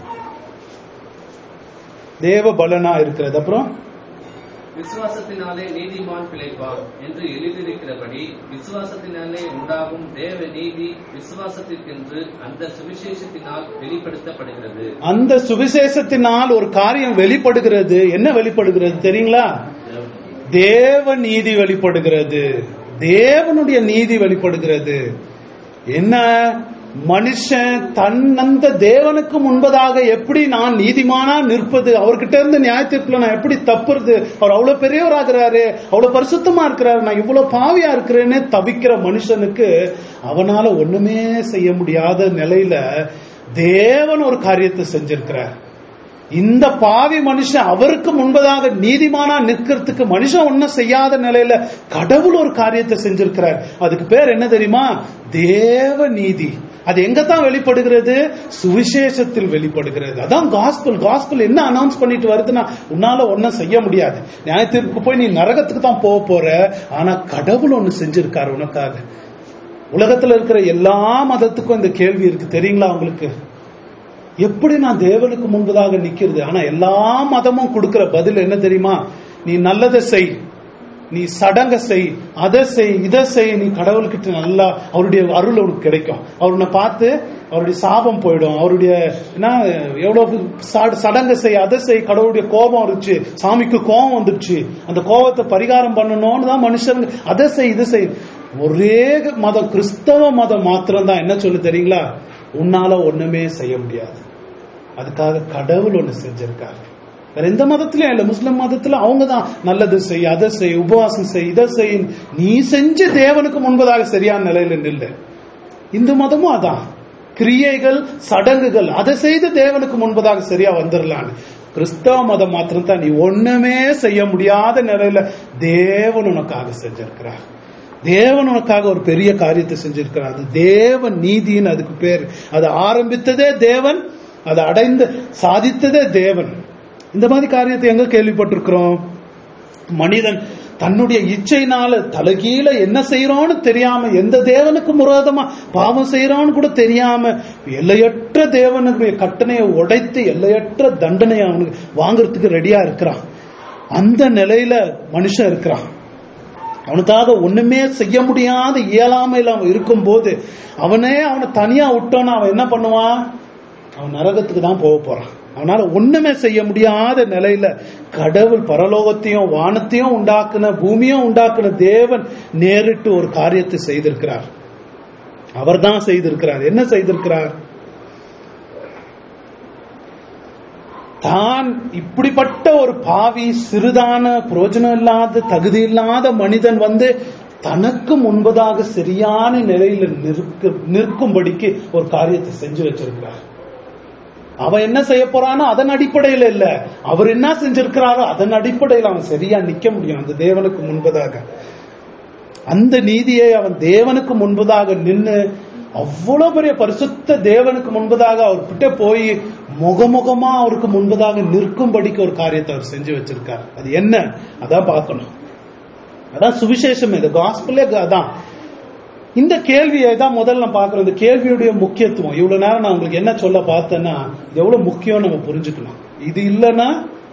தேவ பலனா இருக்கிறது அப்புறம் விசுவாசத்தினாலே நீதிமான் பிழைப்பான் என்று எழுதியிருக்கிறபடி விசுவாசத்தினாலே உண்டாகும் தேவ நீதி விசுவாசத்திற்கென்று அந்த சுவிசேஷத்தினால் வெளிப்படுத்தப்படுகிறது அந்த சுவிசேஷத்தினால் ஒரு காரியம் வெளிப்படுகிறது என்ன வெளிப்படுகிறது தெரியுங்களா தேவ நீதி வெளிப்படுகிறது தேவனுடைய நீதி வெளிப்படுகிறது என்ன மனுஷன் தன்னந்த தேவனுக்கு முன்பதாக எப்படி நான் நீதிமானா நிற்பது அவர்கிட்ட இருந்து நியாயத்தீர்ப்புல நான் எப்படி தப்புறது அவர் அவ்வளவு பெரியவராகிறாரு அவ்வளவு பரிசுத்தமா இருக்கிறாரு நான் இவ்வளவு பாவியா இருக்கிறேன்னு தவிக்கிற மனுஷனுக்கு அவனால ஒண்ணுமே செய்ய முடியாத நிலையில தேவன் ஒரு காரியத்தை செஞ்சிருக்கிறார் இந்த பாவி மனுஷன் அவருக்கு முன்பதாக நீதிமானா நிற்கிறதுக்கு மனுஷன் ஒன்னும் செய்யாத நிலையில கடவுள் ஒரு காரியத்தை செஞ்சிருக்கிறார் அதுக்கு பேர் என்ன தெரியுமா தேவ நீதி அது எங்க தான் வெளிப்படுகிறது சுவிசேஷத்தில் வெளிப்படுகிறது அதான் காஸ்பல் காஸ்பல் என்ன அனௌன்ஸ் பண்ணிட்டு வருதுன்னா உன்னால ஒன்னும் செய்ய முடியாது நியாயத்திற்கு போய் நீ நரகத்துக்கு தான் போக போற ஆனா கடவுள் ஒன்னு செஞ்சிருக்காரு உனக்காக உலகத்துல இருக்கிற எல்லா மதத்துக்கும் இந்த கேள்வி இருக்கு தெரியுங்களா உங்களுக்கு எப்படி நான் தேவனுக்கு முன்பதாக நிக்கிறது ஆனா எல்லா மதமும் கொடுக்கிற பதில் என்ன தெரியுமா நீ நல்லதை செய் நீ சடங்க செய் அதை செய் இதை செய் நீ கடவுள்கிட்ட நல்லா அவருடைய அருள் உனக்கு கிடைக்கும் அவர் உன்னை பார்த்து அவருடைய சாபம் போயிடும் அவருடைய என்ன எவ்வளவு சட- சடங்கு செய் அதை செய் கடவுளுடைய கோபம் இருந்துச்சு சாமிக்கு கோபம் வந்துடுச்சு அந்த கோபத்தை பரிகாரம் பண்ணணும்னு தான் மனுஷங்க அதை செய் இதை செய் ஒரே மதம் கிறிஸ்தவ மதம் மாத்திரம் தான் என்ன சொல்லு தெரியுங்களா உன்னால ஒண்ணுமே செய்ய முடியாது அதுக்காக கடவுள் ஒண்ணு செஞ்சிருக்காரு வேற எந்த மதத்திலயும் இல்ல முஸ்லிம் மதத்துல அவங்க தான் நல்லது செய் அதை செய் உபவாசம் செய் இதை செய் நீ செஞ்ச தேவனுக்கு முன்பதாக சரியான நிலையில நில்லு இந்து மதமும் அதான் கிரியைகள் சடங்குகள் அதை செய்து தேவனுக்கு முன்பதாக சரியா வந்துடலான்னு கிறிஸ்தவ மதம் மாத்திரம் தான் நீ ஒண்ணுமே செய்ய முடியாத நிலையில தேவன் உனக்காக செஞ்சிருக்கிறார் தேவன் உனக்காக ஒரு பெரிய காரியத்தை செஞ்சிருக்கிறார் அது தேவ நீதின்னு அதுக்கு பேர் அதை ஆரம்பித்ததே தேவன் அதை அடைந்து சாதித்ததே தேவன் இந்த மாதிரி காரியத்தை எங்க கேள்விப்பட்டிருக்கிறோம் மனிதன் தன்னுடைய இச்சையினால தலகீழ என்ன செய்யறோம்னு தெரியாம எந்த தேவனுக்கு முரோதமா பாவம் செய்யறோம்னு கூட தெரியாம எல்லையற்ற தேவனுடைய கட்டணையை உடைத்து எல்லையற்ற தண்டனையை அவனுக்கு வாங்குறதுக்கு ரெடியா இருக்கிறான் அந்த நிலையில மனுஷன் இருக்கிறான் அவனுக்காக ஒண்ணுமே செய்ய முடியாத இயலாமையில் அவன் இருக்கும்போது அவனே அவனை தனியா விட்டோன்னா அவன் என்ன பண்ணுவான் அவன் நரகத்துக்கு தான் போக போறான் அவனால ஒண்ணுமே செய்ய முடியாத நிலையில கடவுள் பரலோகத்தையும் வானத்தையும் உண்டாக்குன பூமியும் உண்டாக்குன தேவன் நேரிட்டு ஒரு காரியத்தை செய்திருக்கிறார் அவர்தான் செய்திருக்கிறார் என்ன செய்திருக்கிறார் தான் இப்படிப்பட்ட ஒரு பாவி சிறிதான புரோஜனம் இல்லாத தகுதி இல்லாத மனிதன் வந்து தனக்கு முன்பதாக சரியான நிலையில நிற்க நிற்கும்படிக்கு ஒரு காரியத்தை செஞ்சு வச்சிருக்கிறார் அவன் என்ன செய்ய போறானோ அதன் அடிப்படையில இல்ல அவர் என்ன செஞ்சிருக்கிறாரோ அதன் அடிப்படையில் அவன் சரியா நிக்க முடியும் அந்த தேவனுக்கு முன்பதாக அந்த நீதியை அவன் தேவனுக்கு முன்பதாக நின்னு அவ்வளவு பெரிய பரிசுத்த தேவனுக்கு முன்பதாக அவர்கிட்ட போய் முகமுகமா அவருக்கு முன்பதாக நிற்கும்படிக்கு ஒரு காரியத்தை அவர் செஞ்சு வச்சிருக்கார் அது என்ன அதான் பார்க்கணும் அதான் சுவிசேஷம் இது காஸ்பிளே அதான் இந்த கேள்வியை தான் முதல்ல நான் பார்க்கிறோம் இந்த கேள்வியுடைய முக்கியத்துவம் இவ்வளவு நேரம் நான் உங்களுக்கு என்ன சொல்ல பார்த்தேன்னா இது எவ்வளவு முக்கியம் நம்ம புரிஞ்சுக்கணும் இது இல்லைன்னா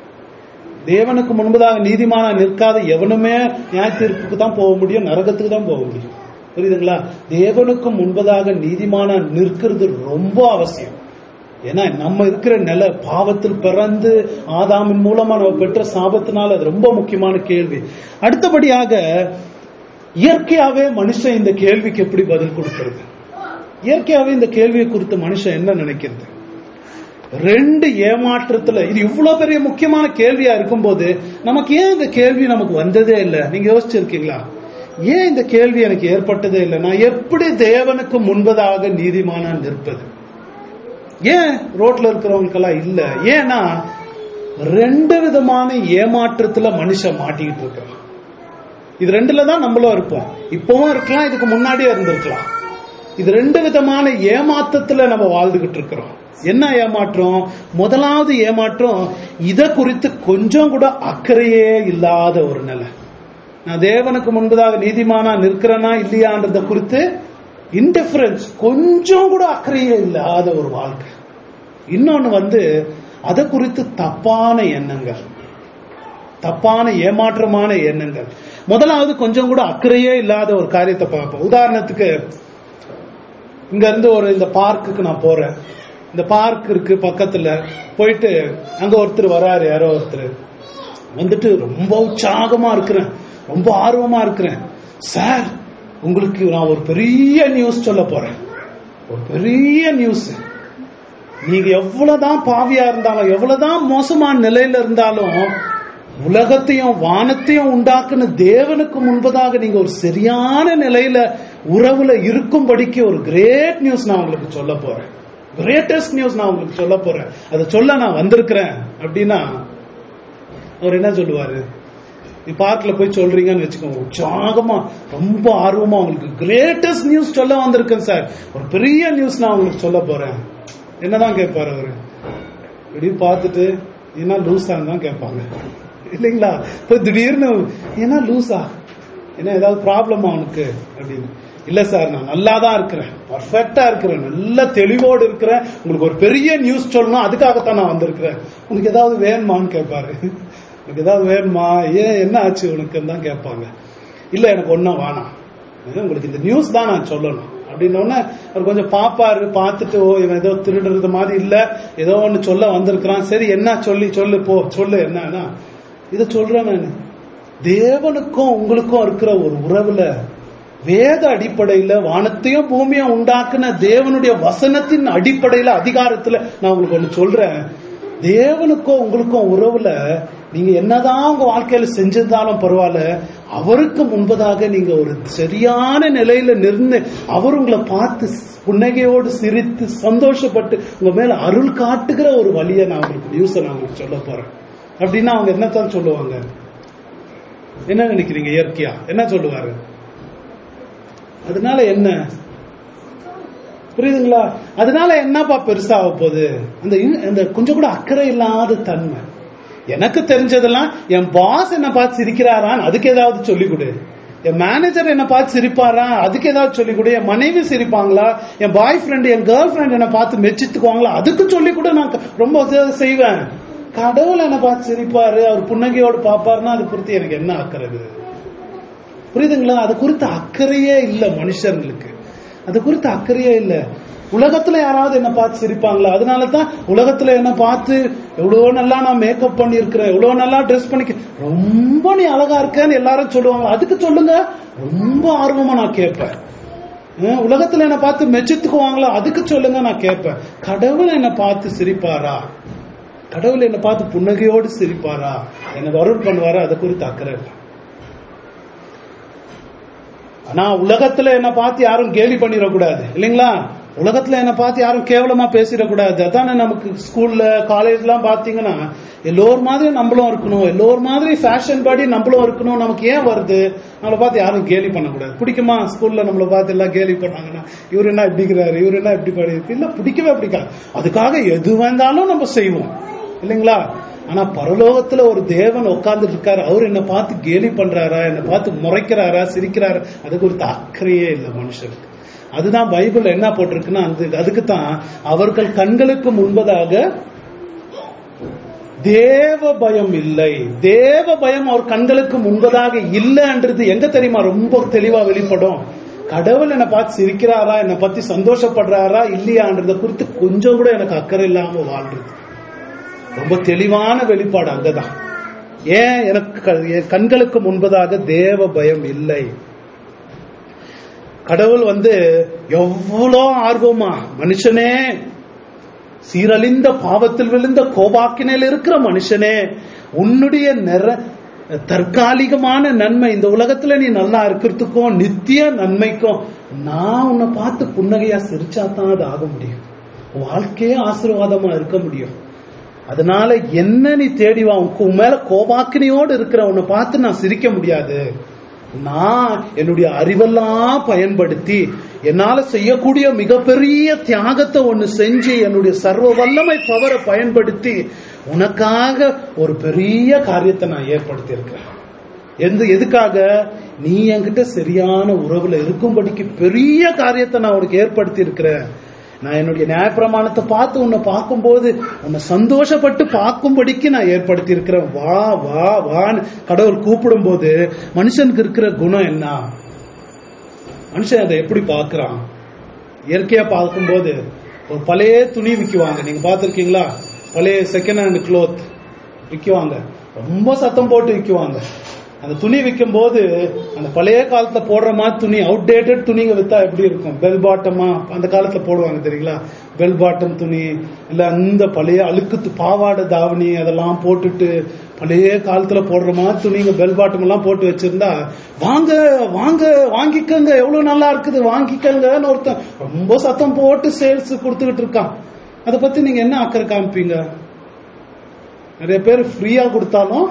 தேவனுக்கு முன்பதாக நீதிமான நிற்காத எவனுமே நியாய தீர்ப்புக்கு தான் போக முடியும் நரகத்துக்கு தான் போக முடியும் புரியுதுங்களா தேவனுக்கு முன்பதாக நீதிமான நிற்கிறது ரொம்ப அவசியம் ஏன்னா நம்ம இருக்கிற நிலை பாவத்தில் பிறந்து ஆதாமின் மூலமா நம்ம பெற்ற சாபத்தினால அது ரொம்ப முக்கியமான கேள்வி அடுத்தபடியாக இயற்கையாவே மனுஷன் இந்த கேள்விக்கு எப்படி பதில் கொடுக்கிறது இயற்கையாவே இந்த கேள்வியை குறித்து மனுஷன் என்ன நினைக்கிறது ரெண்டு ஏமாற்றத்துல இது இவ்வளவு பெரிய முக்கியமான கேள்வியா இருக்கும்போது நமக்கு ஏன் இந்த கேள்வி நமக்கு வந்ததே இல்லை நீங்க யோசிச்சிருக்கீங்களா ஏன் இந்த கேள்வி எனக்கு ஏற்பட்டதே இல்லை நான் எப்படி தேவனுக்கு முன்பதாக நீதிமானா நிற்பது ஏன் ரோட்ல இருக்கிறவங்களுக்கெல்லாம் இல்ல ஏன்னா ரெண்டு விதமான ஏமாற்றத்துல மனுஷன் மாட்டிக்கிட்டு இருக்கிறான் இது ரெண்டுல தான் நம்மளும் இருப்போம் இப்பவும் இருக்கலாம் இதுக்கு முன்னாடியே இருந்திருக்கலாம் இது ரெண்டு விதமான ஏமாற்றத்துல நம்ம வாழ்ந்துகிட்டு இருக்கிறோம் என்ன ஏமாற்றம் முதலாவது ஏமாற்றம் இத குறித்து கொஞ்சம் கூட அக்கறையே இல்லாத ஒரு நிலை நான் தேவனுக்கு முன்பதாக நீதிமானா நிற்கிறேனா இல்லையான்றத குறித்து இன்டிஃபரன்ஸ் கொஞ்சம் கூட அக்கறையே இல்லாத ஒரு வாழ்க்கை இன்னொன்னு வந்து அதை குறித்து தப்பான எண்ணங்கள் தப்பான ஏமாற்றமான எண்ணங்கள் முதலாவது கொஞ்சம் கூட அக்கறையே இல்லாத ஒரு காரியத்தை பார்ப்போம் உதாரணத்துக்கு இங்க இருந்து ஒரு இந்த பார்க்குக்கு நான் போறேன் இந்த பார்க் இருக்கு பக்கத்துல போயிட்டு அங்க ஒருத்தர் வராரு யாரோ ஒருத்தர் வந்துட்டு ரொம்ப உற்சாகமா இருக்கிறேன் ரொம்ப ஆர்வமா இருக்கிறேன் சார் உங்களுக்கு நான் ஒரு பெரிய நியூஸ் சொல்ல போறேன் ஒரு பெரிய நியூஸ் நீங்க எவ்வளவுதான் பாவியா இருந்தாலும் எவ்வளவுதான் மோசமான நிலையில இருந்தாலும் உலகத்தையும் வானத்தையும் உண்டாக்குன தேவனுக்கு முன்பதாக நீங்க ஒரு சரியான நிலையில உறவுல இருக்கும்படிக்கு ஒரு கிரேட் நியூஸ் நான் உங்களுக்கு சொல்ல போறேன் கிரேட்டஸ்ட் நியூஸ் நான் உங்களுக்கு சொல்ல போறேன் அதை சொல்ல நான் வந்திருக்கிறேன் அப்படின்னா அவர் என்ன சொல்லுவாரு நீ பார்க்ல போய் சொல்றீங்கன்னு வச்சுக்கோங்க உற்சாகமா ரொம்ப ஆர்வமா உங்களுக்கு கிரேட்டஸ்ட் நியூஸ் சொல்ல வந்திருக்கேன் சார் ஒரு பெரிய நியூஸ் நான் உங்களுக்கு சொல்ல போறேன் என்னதான் கேட்பாரு அவரு இப்படி பார்த்துட்டு என்ன லூஸான்னு தான் கேட்பாங்க இல்லைங்களா இப்போ திடீர்னு ஏன்னா லூஸா என்ன ஏதாவது ப்ராப்ளமா அவனுக்கு அப்படின்னு இல்ல சார் நான் நல்லா தான் இருக்கிறேன் பர்ஃபெக்டா இருக்கிறேன் நல்ல தெளிவோடு இருக்கிறேன் உங்களுக்கு ஒரு பெரிய நியூஸ் சொல்லணும் அதுக்காகத்தான் நான் வந்திருக்கிறேன் உனக்கு ஏதாவது வேணுமான்னு கேட்பாரு உனக்கு ஏதாவது வேணுமா ஏன் என்ன ஆச்சு உனக்குன்னு தான் கேட்பாங்க இல்ல எனக்கு ஒன்னும் வேணாம் உங்களுக்கு இந்த நியூஸ் தான் நான் சொல்லணும் அப்படின்னோடனே அவர் கொஞ்சம் பாப்பாரு பார்த்துட்டு ஓ இவன் ஏதோ திருடுறது மாதிரி இல்ல ஏதோ ஒன்னு சொல்ல வந்திருக்கிறான் சரி என்ன சொல்லி சொல்லு போ சொல்லு என்னன்னா இத சொல்றேன் நான் தேவனுக்கும் உங்களுக்கும் இருக்கிற ஒரு உறவுல வேத அடிப்படையில வானத்தையும் பூமியும் உண்டாக்குன தேவனுடைய வசனத்தின் அடிப்படையில அதிகாரத்துல நான் உங்களுக்கு ஒண்ணு சொல்றேன் தேவனுக்கும் உங்களுக்கும் உறவுல நீங்க என்னதான் உங்க வாழ்க்கையில செஞ்சிருந்தாலும் பரவாயில்ல அவருக்கு முன்பதாக நீங்க ஒரு சரியான நிலையில நின்று அவர் உங்களை பார்த்து புன்னகையோடு சிரித்து சந்தோஷப்பட்டு உங்க மேல அருள் காட்டுகிற ஒரு வழியை நான் உங்களுக்கு நியூஸ நான் உங்களுக்கு சொல்ல போறேன் அப்படின்னா அவங்க என்னத்தான் சொல்லுவாங்க என்ன நினைக்கிறீங்க இயற்கையா என்ன சொல்லுவாரு அதனால என்ன புரியுதுங்களா அதனால என்னப்பா பெருசாக போகுது அந்த இன்- அந்த கொஞ்சம் கூட அக்கறை இல்லாத தன்மை எனக்கு தெரிஞ்சதெல்லாம் என் பாஸ் என்ன பார்த்து சிரிக்கிறாரான்னு அதுக்கு ஏதாவது சொல்லிக் கொடு என் மேனேஜர் என்ன பார்த்து சிரிப்பாரா அதுக்கு ஏதாவது சொல்லிக் கொடு என் மனைவி சிரிப்பாங்களா என் பாய் ஃப்ரெண்ட் என் கேர்ள் ஃப்ரெண்ட் என்ன பார்த்து மெச்சித்துக்குவாங்களா அதுக்கு சொல்லிக் கூட நான் க- ரொம்ப உதவி செய்வேன் கடவுள் என்ன பார்த்து சிரிப்பாரு அவர் புன்னகையோடு பார்ப்பாருன்னா அது குறித்து எனக்கு என்ன அக்கறை இருக்குது? புரியுதுங்களா அது குறித்த அக்கறையே இல்ல மனுஷங்களுக்கு அது குறித்த அக்கறையே இல்ல உலகத்துல யாராவது என்ன பார்த்து சிரிப்பாங்களா அதனால தான் உலகத்துல என்ன பார்த்து எவ்வளவு நல்லா நான் மேக்கப் பண்ணி இருக்கிறேன் எவ்வளவு நல்லா ட்ரெஸ் பண்ணிக்க ரொம்ப நீ அழகா இருக்கேன்னு எல்லாரும் சொல்லுவாங்க அதுக்கு சொல்லுங்க ரொம்ப ஆர்வமா நான் கேட்பேன் அஹ் உலகத்துல என்ன பார்த்து மெச்சித்துக்குவாங்களா அதுக்கு சொல்லுங்க நான் கேட்பேன் கடவுள் என்ன பார்த்து சிரிப்பாரா கடவுள் என்ன பார்த்து புன்னகையோடு சிரிப்பாரா என்ன அருள் பண்ணுவாரா அதை குறித்து அக்கறை இல்லை ஆனா உலகத்துல என்ன பார்த்து யாரும் கேலி பண்ணிடக்கூடாது இல்லைங்களா உலகத்துல என்ன பார்த்து யாரும் கேவலமா பேசிடக்கூடாது அதானே நமக்கு ஸ்கூல்ல காலேஜ்லாம் பாத்தீங்கன்னா எல்லோர் மாதிரி நம்மளும் இருக்கணும் எல்லோர் மாதிரி ஃபேஷன் படி நம்மளும் இருக்கணும் நமக்கு ஏன் வருது நம்மளை பார்த்து யாரும் கேலி பண்ணக்கூடாது பிடிக்குமா ஸ்கூல்ல நம்மளை பார்த்து எல்லாம் கேலி பண்ணாங்கன்னா இவர் என்ன இப்படிங்கிறாரு இவர் என்ன இப்படி படி இல்ல பிடிக்கவே பிடிக்காது அதுக்காக எது வந்தாலும் நம்ம செய்வோம் இல்லைங்களா ஆனா பரலோகத்துல ஒரு தேவன் உட்கார்ந்துட்டு இருக்காரு அவர் என்ன பார்த்து கேலி பண்றாரா என்ன பார்த்து முறைக்கிறாரா சிரிக்கிறாரா அது குறித்து அக்கறையே இல்லை மனுஷனுக்கு அதுதான் பைபிள் என்ன போட்டிருக்குன்னா அந்த அதுக்கு தான் அவர்கள் கண்களுக்கு முன்பதாக தேவ பயம் இல்லை தேவ பயம் அவர் கண்களுக்கு முன்பதாக இல்லைன்றது எங்க தெரியுமா ரொம்ப தெளிவா வெளிப்படும் கடவுள் என்னை பார்த்து சிரிக்கிறாரா என்னை பத்தி சந்தோஷப்படுறாரா இல்லையான்றத குறித்து கொஞ்சம் கூட எனக்கு அக்கறை இல்லாம வாழ்றது ரொம்ப தெளிவான வெளிப்பாடு அங்கதான் ஏன் எனக்கு க- என் கண்களுக்கு முன்பதாக தேவ பயம் இல்லை கடவுள் வந்து எவ்வளோ ஆர்வமா மனுஷனே சீரழிந்த பாவத்தில் விழுந்த கோபாக்கினையில் இருக்கிற மனுஷனே உன்னுடைய நிற தற்காலிகமான நன்மை இந்த உலகத்துல நீ நல்லா இருக்கிறதுக்கும் நித்திய நன்மைக்கும் நான் உன்னை பார்த்து புன்னகையா சிரிச்சா தான் அது ஆக முடியும் உன் வாழ்க்கையே ஆசீர்வாதமா இருக்க முடியும் அதனால என்ன நீ தேடி வா உன் உன் மேல கோபாக்கினியோடு இருக்கிற உன்னை பார்த்து நான் சிரிக்க முடியாது நான் என்னுடைய அறிவெல்லாம் பயன்படுத்தி என்னால செய்யக்கூடிய மிகப்பெரிய தியாகத்தை ஒண்ணு செஞ்சு என்னுடைய சர்வ வல்லமை பவரை பயன்படுத்தி உனக்காக ஒரு பெரிய காரியத்தை நான் ஏற்படுத்தி இருக்கிறேன் எந்த எதுக்காக நீ என்கிட்ட சரியான உறவுல இருக்கும்படிக்கு பெரிய காரியத்தை நான் உனக்கு ஏற்படுத்தி இருக்கிறேன் நான் என்னுடைய நியாயப்பிரமாணத்தை பார்த்து உன்னை பார்க்கும்போது உன்னை சந்தோஷப்பட்டு பார்க்கும்படிக்கு நான் ஏற்படுத்தி இருக்கிறேன் வா வா வான்னு கடவுள் கூப்பிடும் போது மனுஷனுக்கு இருக்கிற குணம் என்ன மனுஷன் அதை எப்படி பார்க்கறான் இயற்கையா பார்க்கும்போது ஒரு பழைய துணி விற்குவாங்க நீங்க பார்த்திருக்கீங்களா பழைய செகண்ட் ஹேண்ட் க்ளோத் விற்குவாங்க ரொம்ப சத்தம் போட்டு விற்குவாங்க அந்த துணி விற்கும் போது அந்த பழைய காலத்துல போடுற மாதிரி துணி அவுடேட்டட் துணிங்க வித்தா எப்படி இருக்கும் பெல் பாட்டமா அந்த காலத்துல போடுவாங்க தெரியுங்களா பெல் பாட்டம் துணி இல்ல அந்த பழைய அழுக்கு து- பாவாடை தாவணி அதெல்லாம் போட்டுட்டு பழைய காலத்துல போடுற மாதிரி துணிங்க பெல் பாட்டம் எல்லாம் போட்டு வச்சிருந்தா வாங்க வாங்க வாங்கிக்கங்க எவ்வளவு நல்லா இருக்குது வாங்கிக்கங்கன்னு ஒருத்தன் ரொம்ப சத்தம் போட்டு சேல்ஸ் கொடுத்துக்கிட்டு இருக்கான் அதை பத்தி நீங்க என்ன அக்கறை காமிப்பீங்க நிறைய பேர் ஃப்ரீயா கொடுத்தாலும்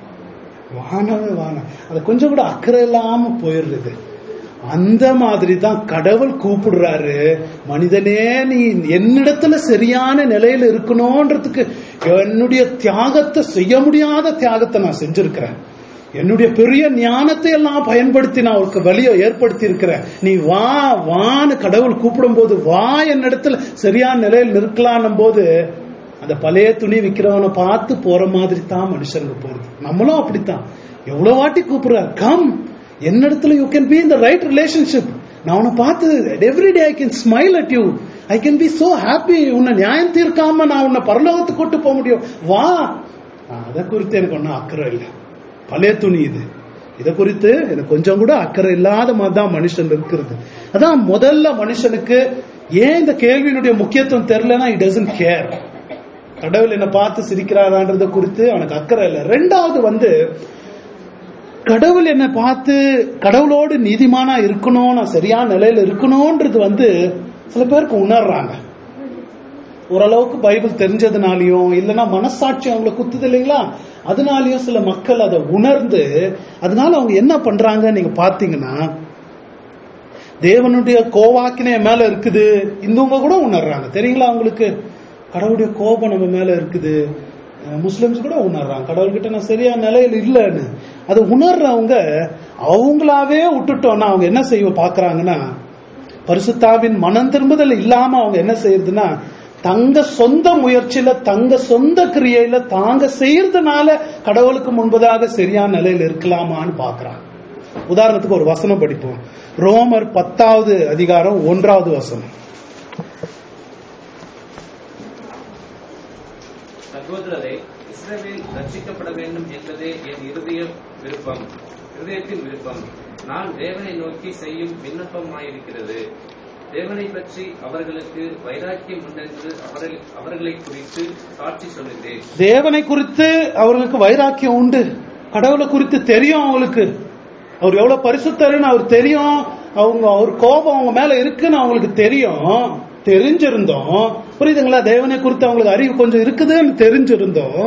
வானவே வானம் அது கொஞ்சம் கூட அக்கறை இல்லாம போயிடுறது அந்த மாதிரி தான் கடவுள் கூப்பிடுறாரு மனிதனே நீ என்னிடத்துல சரியான நிலையில இருக்கணும்ன்றதுக்கு என்னுடைய தியாகத்தை செய்ய முடியாத தியாகத்தை நான் செஞ்சிருக்கிறேன் என்னுடைய பெரிய ஞானத்தை எல்லாம் பயன்படுத்தி நான் உனக்கு வழியை ஏற்படுத்தி இருக்கிறேன் நீ வா வான்னு கடவுள் கூப்பிடும் போது வா என்னிடத்துல சரியான நிலையில் நிற்கலான்னும் போது அந்த பழைய துணி விக்கிறவனை பார்த்து போற மாதிரி தான் மனுஷங்க போறது நம்மளும் அப்படித்தான் எவ்வளவு வாட்டி கூப்பிடுறாரு கம் என்னிடத்துல you can be in the right relationship நான் உன்னை பார்த்து every day I can smile at you I can be so happy உன்னை நியாயம் தீர்க்காம நான் உன்னை பரலோகத்துக்கு கூட்டு போக முடியும் வா அதை குறித்து எனக்கு ஒன்றும் அக்கறை இல்லை பழைய துணி இது இதை குறித்து எனக்கு கொஞ்சம் கூட அக்கறை இல்லாத மாதிரி தான் மனுஷன் இருக்கிறது அதான் முதல்ல மனுஷனுக்கு ஏன் இந்த கேள்வியினுடைய முக்கியத்துவம் தெரியலன்னா இட் டசன்ட் கேர் கடவுள் என்னை பார்த்து சிரிக்கிறாரான்றத குறித்து அவனுக்கு அக்கறை இல்லை ரெண்டாவது வந்து கடவுள் என்னை பார்த்து கடவுளோடு நீதிமானா இருக்கணும் நான் சரியான நிலையில இருக்கணும்ன்றது வந்து சில பேருக்கு உணர்றாங்க ஓரளவுக்கு பைபிள் தெரிஞ்சதுனாலயும் இல்லைன்னா மனசாட்சி அவங்களை குத்துது இல்லைங்களா அதனாலயும் சில மக்கள் அதை உணர்ந்து அதனால அவங்க என்ன பண்றாங்க நீங்க பாத்தீங்கன்னா தேவனுடைய கோவாக்கினை என் மேல இருக்குது இந்தவங்க கூட உணர்றாங்க தெரியுங்களா அவங்களுக்கு கடவுளுடைய கோபம் நம்ம மேல இருக்குது அஹ் முஸ்லிம்ஸ் கூட உணர்றாங்க கடவுள்கிட்ட நான் சரியான நிலையில் இல்லைன்னு அதை உணர்றவங்க அவங்களாவே விட்டுட்டோம்னா அவங்க என்ன செய்ய பாக்குறாங்கன்னா பரிசுத்தாவின் மனம் திரும்புதல் இல்லாம அவங்க என்ன செய்யறதுன்னா தங்க சொந்த முயற்சியில தங்க சொந்த கிரியையில தாங்க செய்யறதுனால கடவுளுக்கு முன்பதாக சரியான நிலையில் இருக்கலாமான்னு பாக்குறாங்க உதாரணத்துக்கு ஒரு வசனம் படிப்போம் ரோமர் பத்தாவது அதிகாரம் ஒன்றாவது வசனம் சகோதரரை இஸ்ரவேல் ரட்சிக்கப்பட வேண்டும் என்பதே என் இருதய விருப்பம் இருதயத்தின் விருப்பம் நான் தேவனை நோக்கி செய்யும் விண்ணப்பமாயிருக்கிறது தேவனை பற்றி அவர்களுக்கு வைராக்கியம் உண்டென்று அவர்கள் அவர்களை குறித்து சாட்சி சொல்லுகிறேன் தேவனை குறித்து அவர்களுக்கு வைராக்கியம் உண்டு கடவுளை குறித்து தெரியும் அவங்களுக்கு அவர் எவ்வளவு பரிசுத்தருன்னு அவர் தெரியும் அவங்க அவர் கோபம் அவங்க மேல இருக்குன்னு அவங்களுக்கு தெரியும் தெரிஞ்சிருந்தோம் புரியுதுங்களா தேவனை குறித்து அவங்களுக்கு அறிவு கொஞ்சம் இருக்குதுன்னு தெரிஞ்சிருந்தோம்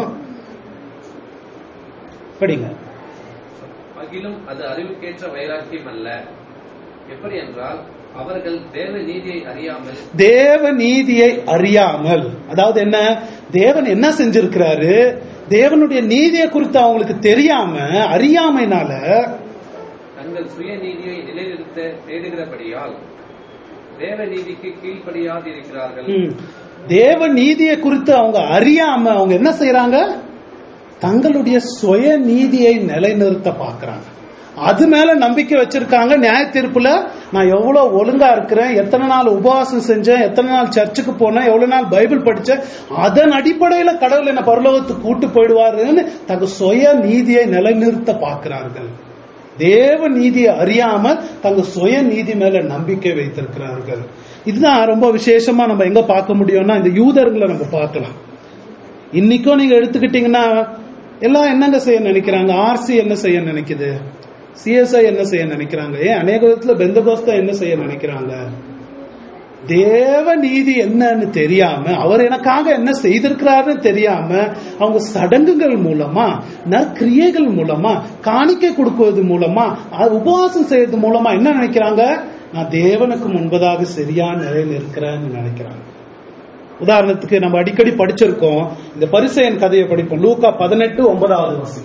படிங்க அகிலும் அது அறிவுக்கேற்ற வைராக்கியம் அல்ல எப்படி என்றால் அவர்கள் தேவ நீதியை அறியாமல் தேவ நீதியை அறியாமல் அதாவது என்ன தேவன் என்ன செஞ்சிருக்கிறாரு தேவனுடைய நீதியை குறித்து அவங்களுக்கு தெரியாம அறியாமைனால தங்கள் சுய நீதியை நிலைநிறுத்த தேடுகிறபடியால் தேவ நீதிக்கு கீழ்ப்படியாது இருக்கிறார்கள் ம், தேவ நீதியை குறித்து அவங்க அறியாம அவங்க என்ன செய்யறாங்க தங்களுடைய சுய நீதியை நிலைநிறுத்த பார்க்கறாங்க அது மேல நம்பிக்கை வச்சிருக்காங்க நியாய தீர்ப்புல நான் எவ்வளவு ஒழுங்கா இருக்கிறேன் எத்தனை நாள் உபவாசம் செஞ்சேன் எத்தனை நாள் சர்ச்சுக்கு போனேன் எவ்வளவு நாள் பைபிள் படிச்சேன் அதன் அடிப்படையில கடவுள் என்ன பரலோகத்துக்கு கூட்டு போயிடுவாருன்னு தங்க சுய நீதியை நிலைநிறுத்த பார்க்கிறார்கள் தேவ நீதியை அறியாம தங்க சுய நீதி மேல நம்பிக்கை வைத்திருக்கிறார்கள் இதுதான் ரொம்ப விசேஷமா நம்ம எங்க பார்க்க முடியும்னா இந்த யூதர்களை நம்ம பார்க்கலாம் இன்னைக்கும் நீங்க எடுத்துக்கிட்டீங்கன்னா எல்லாம் என்னங்க செய்ய நினைக்கிறாங்க ஆர்சி என்ன செய்ய நினைக்குது சிஎஸ்ஐ என்ன செய்ய நினைக்கிறாங்க ஏன் அநேக விதத்துல பெந்தகோஸ்தா என்ன செய்ய நினைக்கிறாங்க தேவ நீதி என்னன்னு தெரியாம அவர் எனக்காக என்ன செய்திருக்கிறாருன்னு தெரியாம அவங்க சடங்குகள் மூலமா நற்கிரியைகள் மூலமா காணிக்கை கொடுக்குவது மூலமா அது உபவாசம் செய்யறது மூலமா என்ன நினைக்கிறாங்க நான் தேவனுக்கு முன்பதாக சரியான நிலையில் இருக்கிறேன்னு நினைக்கிறாங்க உதாரணத்துக்கு நம்ம அடிக்கடி படிச்சிருக்கோம் இந்த பரிசையன் கதையை படிப்போம் லூக்கா பதினெட்டு ஒன்பதாவது வசனம்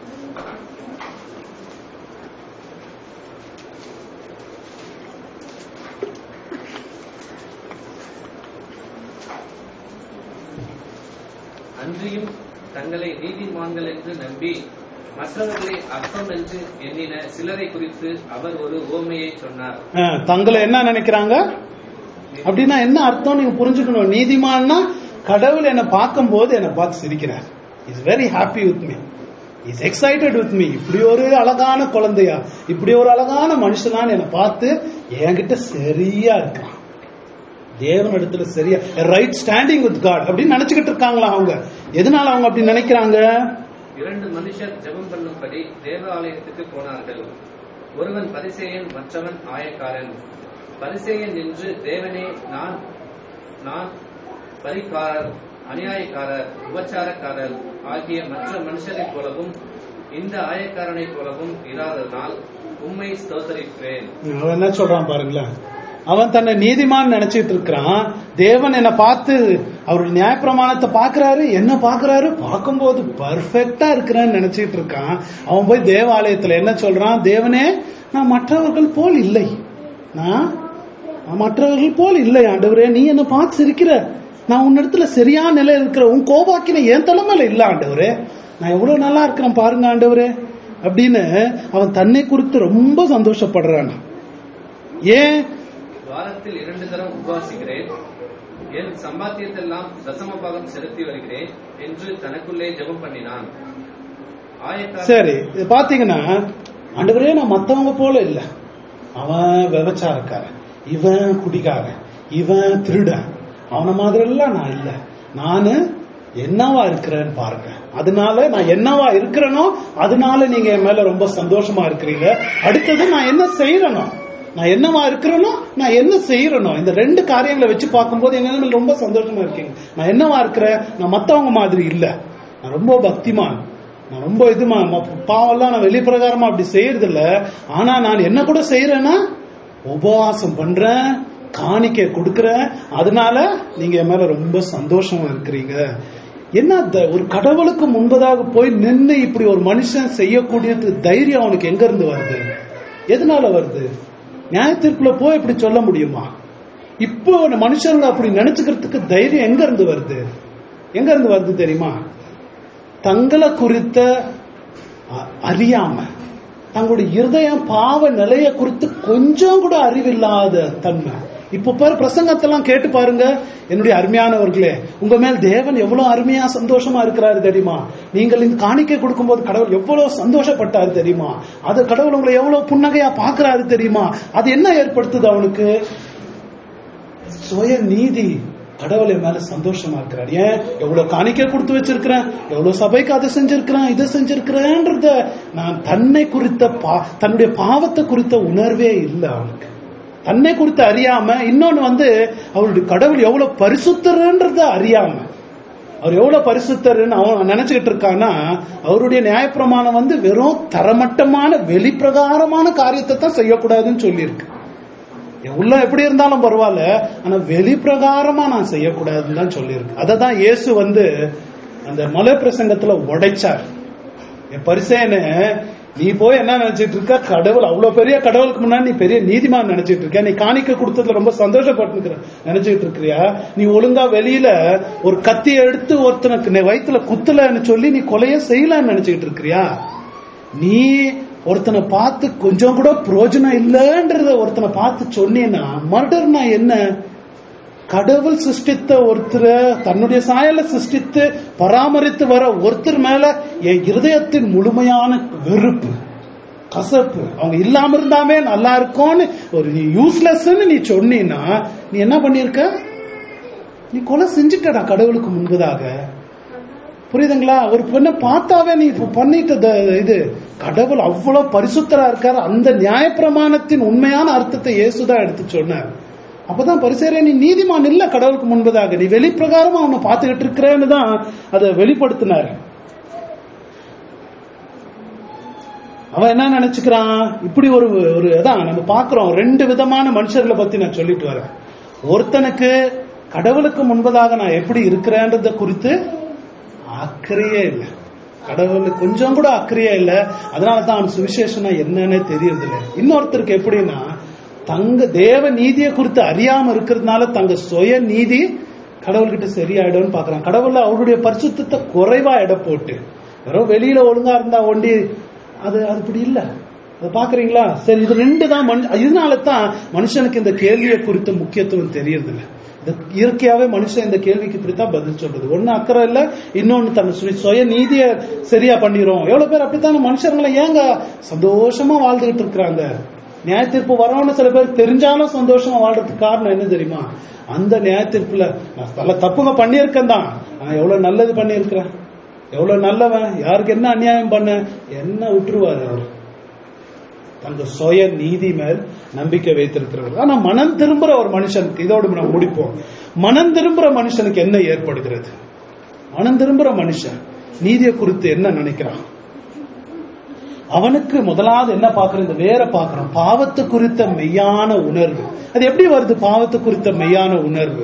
அன்றியும் தங்களை நீதிமான்கள் என்று நம்பி மற்றவர்களை அற்பம் என்று எண்ணின சிலரை குறித்து அவர் ஒரு ஓமையை சொன்னார் அஹ், தங்களை என்ன நினைக்கிறாங்க அப்படின்னா என்ன அர்த்தம் நீங்க புரிஞ்சுக்கணும் நீதிமான்னா கடவுள் என்னை பார்க்கும்போது என்னை பார்த்து சிரிக்கிறார் is very happy with me is excited with me இப்படி ஒரு அழகான குழந்தையா இப்படி ஒரு அழகான மனுஷனான்னு என்னை பார்த்து என்கிட்ட சரியா இருக்கான் தேவன் இடத்துல சரியா ரைட் ஸ்டாண்டிங் வித் காட் அப்படின்னு நினைச்சுக்கிட்டு இருக்காங்களா அவங்க எதனால அவங்க அப்படி நினைக்கிறாங்க இரண்டு மனுஷர் ஜெபம் பண்ணும்படி தேவாலயத்துக்கு போனார்கள் ஒருவன் பரிசேயன் மற்றவன் ஆயக்காரன் பரிசேயன் என்று தேவனே நான் நான் பரிகாரர் அநியாயக்காரர் உபச்சாரக்காரர் ஆகிய மற்ற மனுஷரைப் போலவும் இந்த ஆயக்காரனைப் போலவும் இராததனால் உம்மை ஸ்தோத்தரிக்கிறேன் அவன் என்ன சொல்றான் பாருங்களேன் அவன் தன்னை நீதிமான் நினைச்சிட்டு இருக்கிறான் தேவன் என்னை பார்த்து அவருடைய நியாயப்பிரமாணத்தை பாக்குறாரு என்ன பாக்குறாரு பார்க்கும்போது பர்ஃபெக்டா இருக்கிறேன்னு நினைச்சிட்டு இருக்கான் அவன் போய் தேவாலயத்துல என்ன சொல்றான் தேவனே நான் மற்றவர்கள் போல் இல்லை நான் நான் மற்றவர்கள் போல் இல்லை ஆண்டவரே நீ என்ன பார்த்து சிரிக்கிற நான் உன்னிடத்துல சரியான நிலை இருக்கிற உன் கோபாக்கின என் தலைமையில இல்ல ஆண்டவரே நான் எவ்வளவு நல்லா இருக்கிறேன் பாருங்க ஆண்டவரே அப்படின்னு அவன் தன்னை குறித்து ரொம்ப சந்தோஷப்படுறான் ஏன் வாரத்தில் இரண்டு தரம் உபவாசிக்கிறேன் என் சம்பாத்தியத்தெல்லாம் தசம பாகம் செலுத்தி வருகிறேன் என்று தனக்குள்ளே ஜெபம் பண்ணினான் ஆயக்காரன் சரி இது பாத்தீங்கன்னா ஆண்டவரே நான் மத்தவங்க போல இல்ல அவன் விபச்சாரக்காரன் இவன் குடிகாரன் இவன் திருடன் அவன மாதிரி எல்லாம் நான் இல்ல நானு என்னவா இருக்கிறேன்னு பாருங்க அதனால நான் என்னவா இருக்கிறேனோ அதனால நீங்க என் மேல ரொம்ப சந்தோஷமா இருக்கிறீங்க அடுத்தது நான் என்ன செய்யறனோ நான் என்னவா இருக்கிறேனோ நான் என்ன செய்யறனோ இந்த ரெண்டு காரியங்களை வச்சு பார்க்கும்போது எங்க மேல ரொம்ப சந்தோஷமா இருக்கீங்க நான் என்னவா இருக்கிறேன் நான் மத்தவங்க மாதிரி இல்ல நான் ரொம்ப பக்திமான் நான் ரொம்ப இதுமா பாவம்லாம் நான் வெளிப்பிரகாரமா அப்படி செய்யறது இல்ல ஆனா நான் என்ன கூட செய்யறேன்னா உபவாசம் பண்றேன் காணிக்கை கொடுக்கறேன் அதனால நீங்க என் மேல ரொம்ப சந்தோஷமா இருக்கிறீங்க என்ன த- ஒரு கடவுளுக்கு முன்பதாக போய் நின்னு இப்படி ஒரு மனுஷன் செய்யக்கூடியது தைரியம் அவனுக்கு எங்க இருந்து வருது எதனால வருது நியாயத்திற்குள்ள போய் இப்படி சொல்ல முடியுமா இப்போ மனுஷங்களை அப்படி நினைச்சுக்கிறதுக்கு தைரியம் எங்க இருந்து வருது எங்க இருந்து வருது தெரியுமா தங்களை குறித்த அ- அறியாம தங்களுடைய இருதயம் பாவ நிலைய குறித்து கொஞ்சம் கூட அறிவில்லாத தன்மை இப்ப பாரு பிரசங்கத்தெல்லாம் கேட்டு பாருங்க என்னுடைய அருமையானவர்களே உங்க மேல் தேவன் எவ்வளவு அருமையா சந்தோஷமா இருக்கிறாரு தெரியுமா நீங்கள் இந்த காணிக்கை கொடுக்கும்போது கடவுள் எவ்வளவு சந்தோஷப்பட்டாரு தெரியுமா அது கடவுள் உங்களை எவ்வளவு புன்னகையா பாக்குறாரு தெரியுமா அது என்ன ஏற்படுத்துது அவனுக்கு சுய நீதி கடவுளை மேல சந்தோஷமா இருக்கிறார் ஏன் எவ்வளவு காணிக்கை கொடுத்து வச்சிருக்கிறேன் எவ்வளவு சபைக்கு அதை செஞ்சிருக்கிறேன் இதை செஞ்சிருக்கிறேன்றத நான் தன்னை குறித்த பா- தன்னுடைய பாவத்தை குறித்த உணர்வே இல்லை அவனுக்கு தன்னை குறித்து அறியாம இன்னொன்னு வந்து அவருடைய கடவுள் எவ்வளவு பரிசுத்தர்ன்றத அறியாம அவர் எவ்வளவு பரிசுத்தர்னு அவன் நினைச்சுக்கிட்டு இருக்கான்னா அவருடைய நியாயப்பிரமாணம் வந்து வெறும் தரமட்டமான வெளிப்பிரகாரமான காரியத்தை தான் செய்யக்கூடாதுன்னு சொல்லியிருக்கு என் உள்ள எப்படி இருந்தாலும் பரவாயில்ல ஆனா வெளிப்பிரகாரமா நான் செய்யக்கூடாதுன்னு தான் சொல்லியிருக்கு அதை தான் இயேசு வந்து அந்த மலை பிரசங்கத்துல உடைச்சார் என் பரிசேனு நீ போய் என்ன நினைச்சிட்டு இருக்க கடவுள் அவ்வளவு பெரிய கடவுளுக்கு முன்னாடி நீ பெரிய நீதிமான் நினைச்சிட்டு இருக்க நீ காணிக்க கொடுத்ததுல ரொம்ப சந்தோஷப்பட்டு நினைச்சிட்டு இருக்கிறியா நீ ஒழுங்கா வெளியில ஒரு கத்தியை எடுத்து ஒருத்தனுக்கு நீ வயித்துல குத்தலன்னு சொல்லி நீ கொலைய செய்யலன்னு நினைச்சிட்டு இருக்கிறியா நீ ஒருத்தனை பார்த்து கொஞ்சம் கூட பிரயோஜனம் இல்லைன்றத ஒருத்தனை பார்த்து சொன்னீன்னா மர்டர்னா என்ன கடவுள் சிருஷ்டித்த ஒருத்தரை தன்னுடைய சாயல சிருஷ்டித்து பராமரித்து வர ஒருத்தர் மேல என் இருதயத்தின் முழுமையான வெறுப்பு கசப்பு அவங்க இல்லாம இருந்தாமே நல்லா இருக்கும்னு ஒரு நீ யூஸ்லெஸ்ன்னு நீ சொன்னீன்னா நீ என்ன பண்ணிருக்க நீ கொலை செஞ்சுட்டடா கடவுளுக்கு முன்பதாக புரியுதுங்களா ஒரு பெண்ணை பார்த்தாவே நீ இப்ப பண்ணிட்ட த- இது கடவுள் அவ்வளவு பரிசுத்தரா இருக்காரு அந்த நியாயப்பிரமாணத்தின் உண்மையான அர்த்தத்தை இயேசுதான் எடுத்து சொன்னார் அப்பதான் பரிசேரே நீ நீதிமான் இல்ல கடவுளுக்கு முன்பதாக நீ வெளிப்பிரகாரமா அவனை பார்த்துக்கிட்டு இருக்கிறேன்னு தான் அதை வெளிப்படுத்தினார் அவன் என்ன நினைச்சுக்கிறான் இப்படி ஒரு ஒரு அதான் நம்ம பாக்குறோம் ரெண்டு விதமான மனுஷர்களை பத்தி நான் சொல்லிட்டு வரேன் ஒருத்தனுக்கு கடவுளுக்கு முன்பதாக நான் எப்படி இருக்கிறேன்றத குறித்து அக்கறையே இல்லை கடவுளுக்கு கொஞ்சம் கூட அக்கறையே இல்லை அதனால தான் அவன் சுவிசேஷனா என்னன்னே தெரியறது இல்லை இன்னொருத்தருக்கு எப்படின்னா தங்க தேவ நீதியை குறித்து அறியாம இருக்கிறதுனால தங்க சுய நீதி கடவுள்கிட்ட சரியாயிடும்னு பாக்குறான் கடவுள்ல அவருடைய பரிசுத்தத்தை குறைவா எடை போட்டு வெறும் வெளியில ஒழுங்கா இருந்தா ஒண்டி அது அது இப்படி இல்ல அதை பாக்குறீங்களா சரி இது ரெண்டு தான் மனு- இதனால தான் மனுஷனுக்கு இந்த கேள்வியை குறித்த முக்கியத்துவம் தெரியறது இல்ல இது இயற்கையாவே மனுஷன் இந்த கேள்விக்கு இப்படித்தான் பதில் சொல்றது ஒண்ணு அக்கறை இல்ல இன்னொன்னு தன் சுய- சுய நீதிய சரியா பண்ணிரும் எவ்வளவு பேர் அப்படித்தான் மனுஷங்களை ஏங்க சந்தோஷமா வாழ்ந்துகிட்டு இருக்கிறாங்க நியாய தீர்ப்பு வரணும்னு சில பேர் தெரிஞ்சாலும் சந்தோஷமா வாழ்றதுக்கு காரணம் என்ன தெரியுமா அந்த நியாய தீர்ப்புல நான் பல தப்புங்க பண்ணியிருக்கேன் தான் நான் எவ்வளவு நல்லது பண்ணியிருக்கிறேன் எவ்வளவு நல்லவன் யாருக்கு என்ன அநியாயம் பண்ண என்ன விட்டுருவாரு அவர் தங்க சுய நீதி மேல் நம்பிக்கை வைத்திருக்கிறவர் ஆனா மனம் திரும்புற ஒரு மனுஷனுக்கு இதோடு நம்ம முடிப்போம் மனம் திரும்புற மனுஷனுக்கு என்ன ஏற்படுகிறது மனம் திரும்புற மனுஷன் நீதியை குறித்து என்ன நினைக்கிறான் அவனுக்கு முதலாவது என்ன பார்க்கறோம் இந்த வேற பார்க்கறோம் பாவத்தை குறித்த மெய்யான உணர்வு அது எப்படி வருது பாவத்தை குறித்த மெய்யான உணர்வு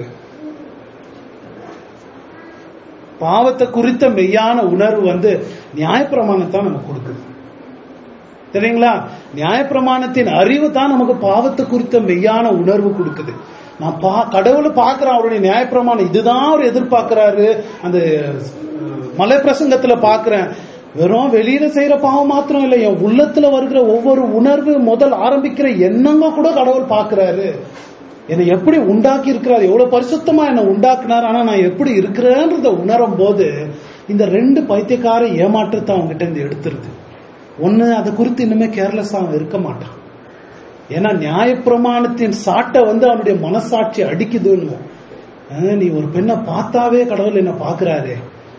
பாவத்தை குறித்த மெய்யான உணர்வு வந்து நியாயப்பிரமாணத்தை நமக்கு கொடுக்குது சரிங்களா நியாயப்பிரமாணத்தின் அறிவு தான் நமக்கு பாவத்தை குறித்த மெய்யான உணர்வு கொடுக்குது நான் பா கடவுளை பார்க்கிறேன் அவருடைய நியாயப்பிரமாணம் இதுதான் அவர் எதிர்பார்க்கிறாரு அந்த அஹ், மலை பிரசங்கத்துல பார்க்கிறேன் வெறும் வெளியில செய்யற பாவம் மாத்திரம் இல்லை என் உள்ளத்துல வருகிற ஒவ்வொரு உணர்வு முதல் ஆரம்பிக்கிற எண்ணங்க கூட கடவுள் பார்க்கிறாரு என்னை எப்படி உண்டாக்கி இருக்கிறார் எவ்வளவு பரிசுத்தமா என்னை உண்டாக்குனார் ஆனா நான் எப்படி இருக்கிறேன்றத உணரும் போது இந்த ரெண்டு பைத்தியக்கார ஏமாற்றத்தை அவங்ககிட்ட இருந்து எடுத்துருது ஒண்ணு அதை குறித்து இனிமே கேர்லெஸ்ஸா அவன் இருக்க மாட்டான் ஏன்னா நியாயப்பிரமாணத்தின் சாட்டை வந்து அவனுடைய மனசாட்சி அடிக்குதுன்னு அஹ், நீ ஒரு பெண்ணை பார்த்தாவே கடவுள் என்ன பாக்குறாரு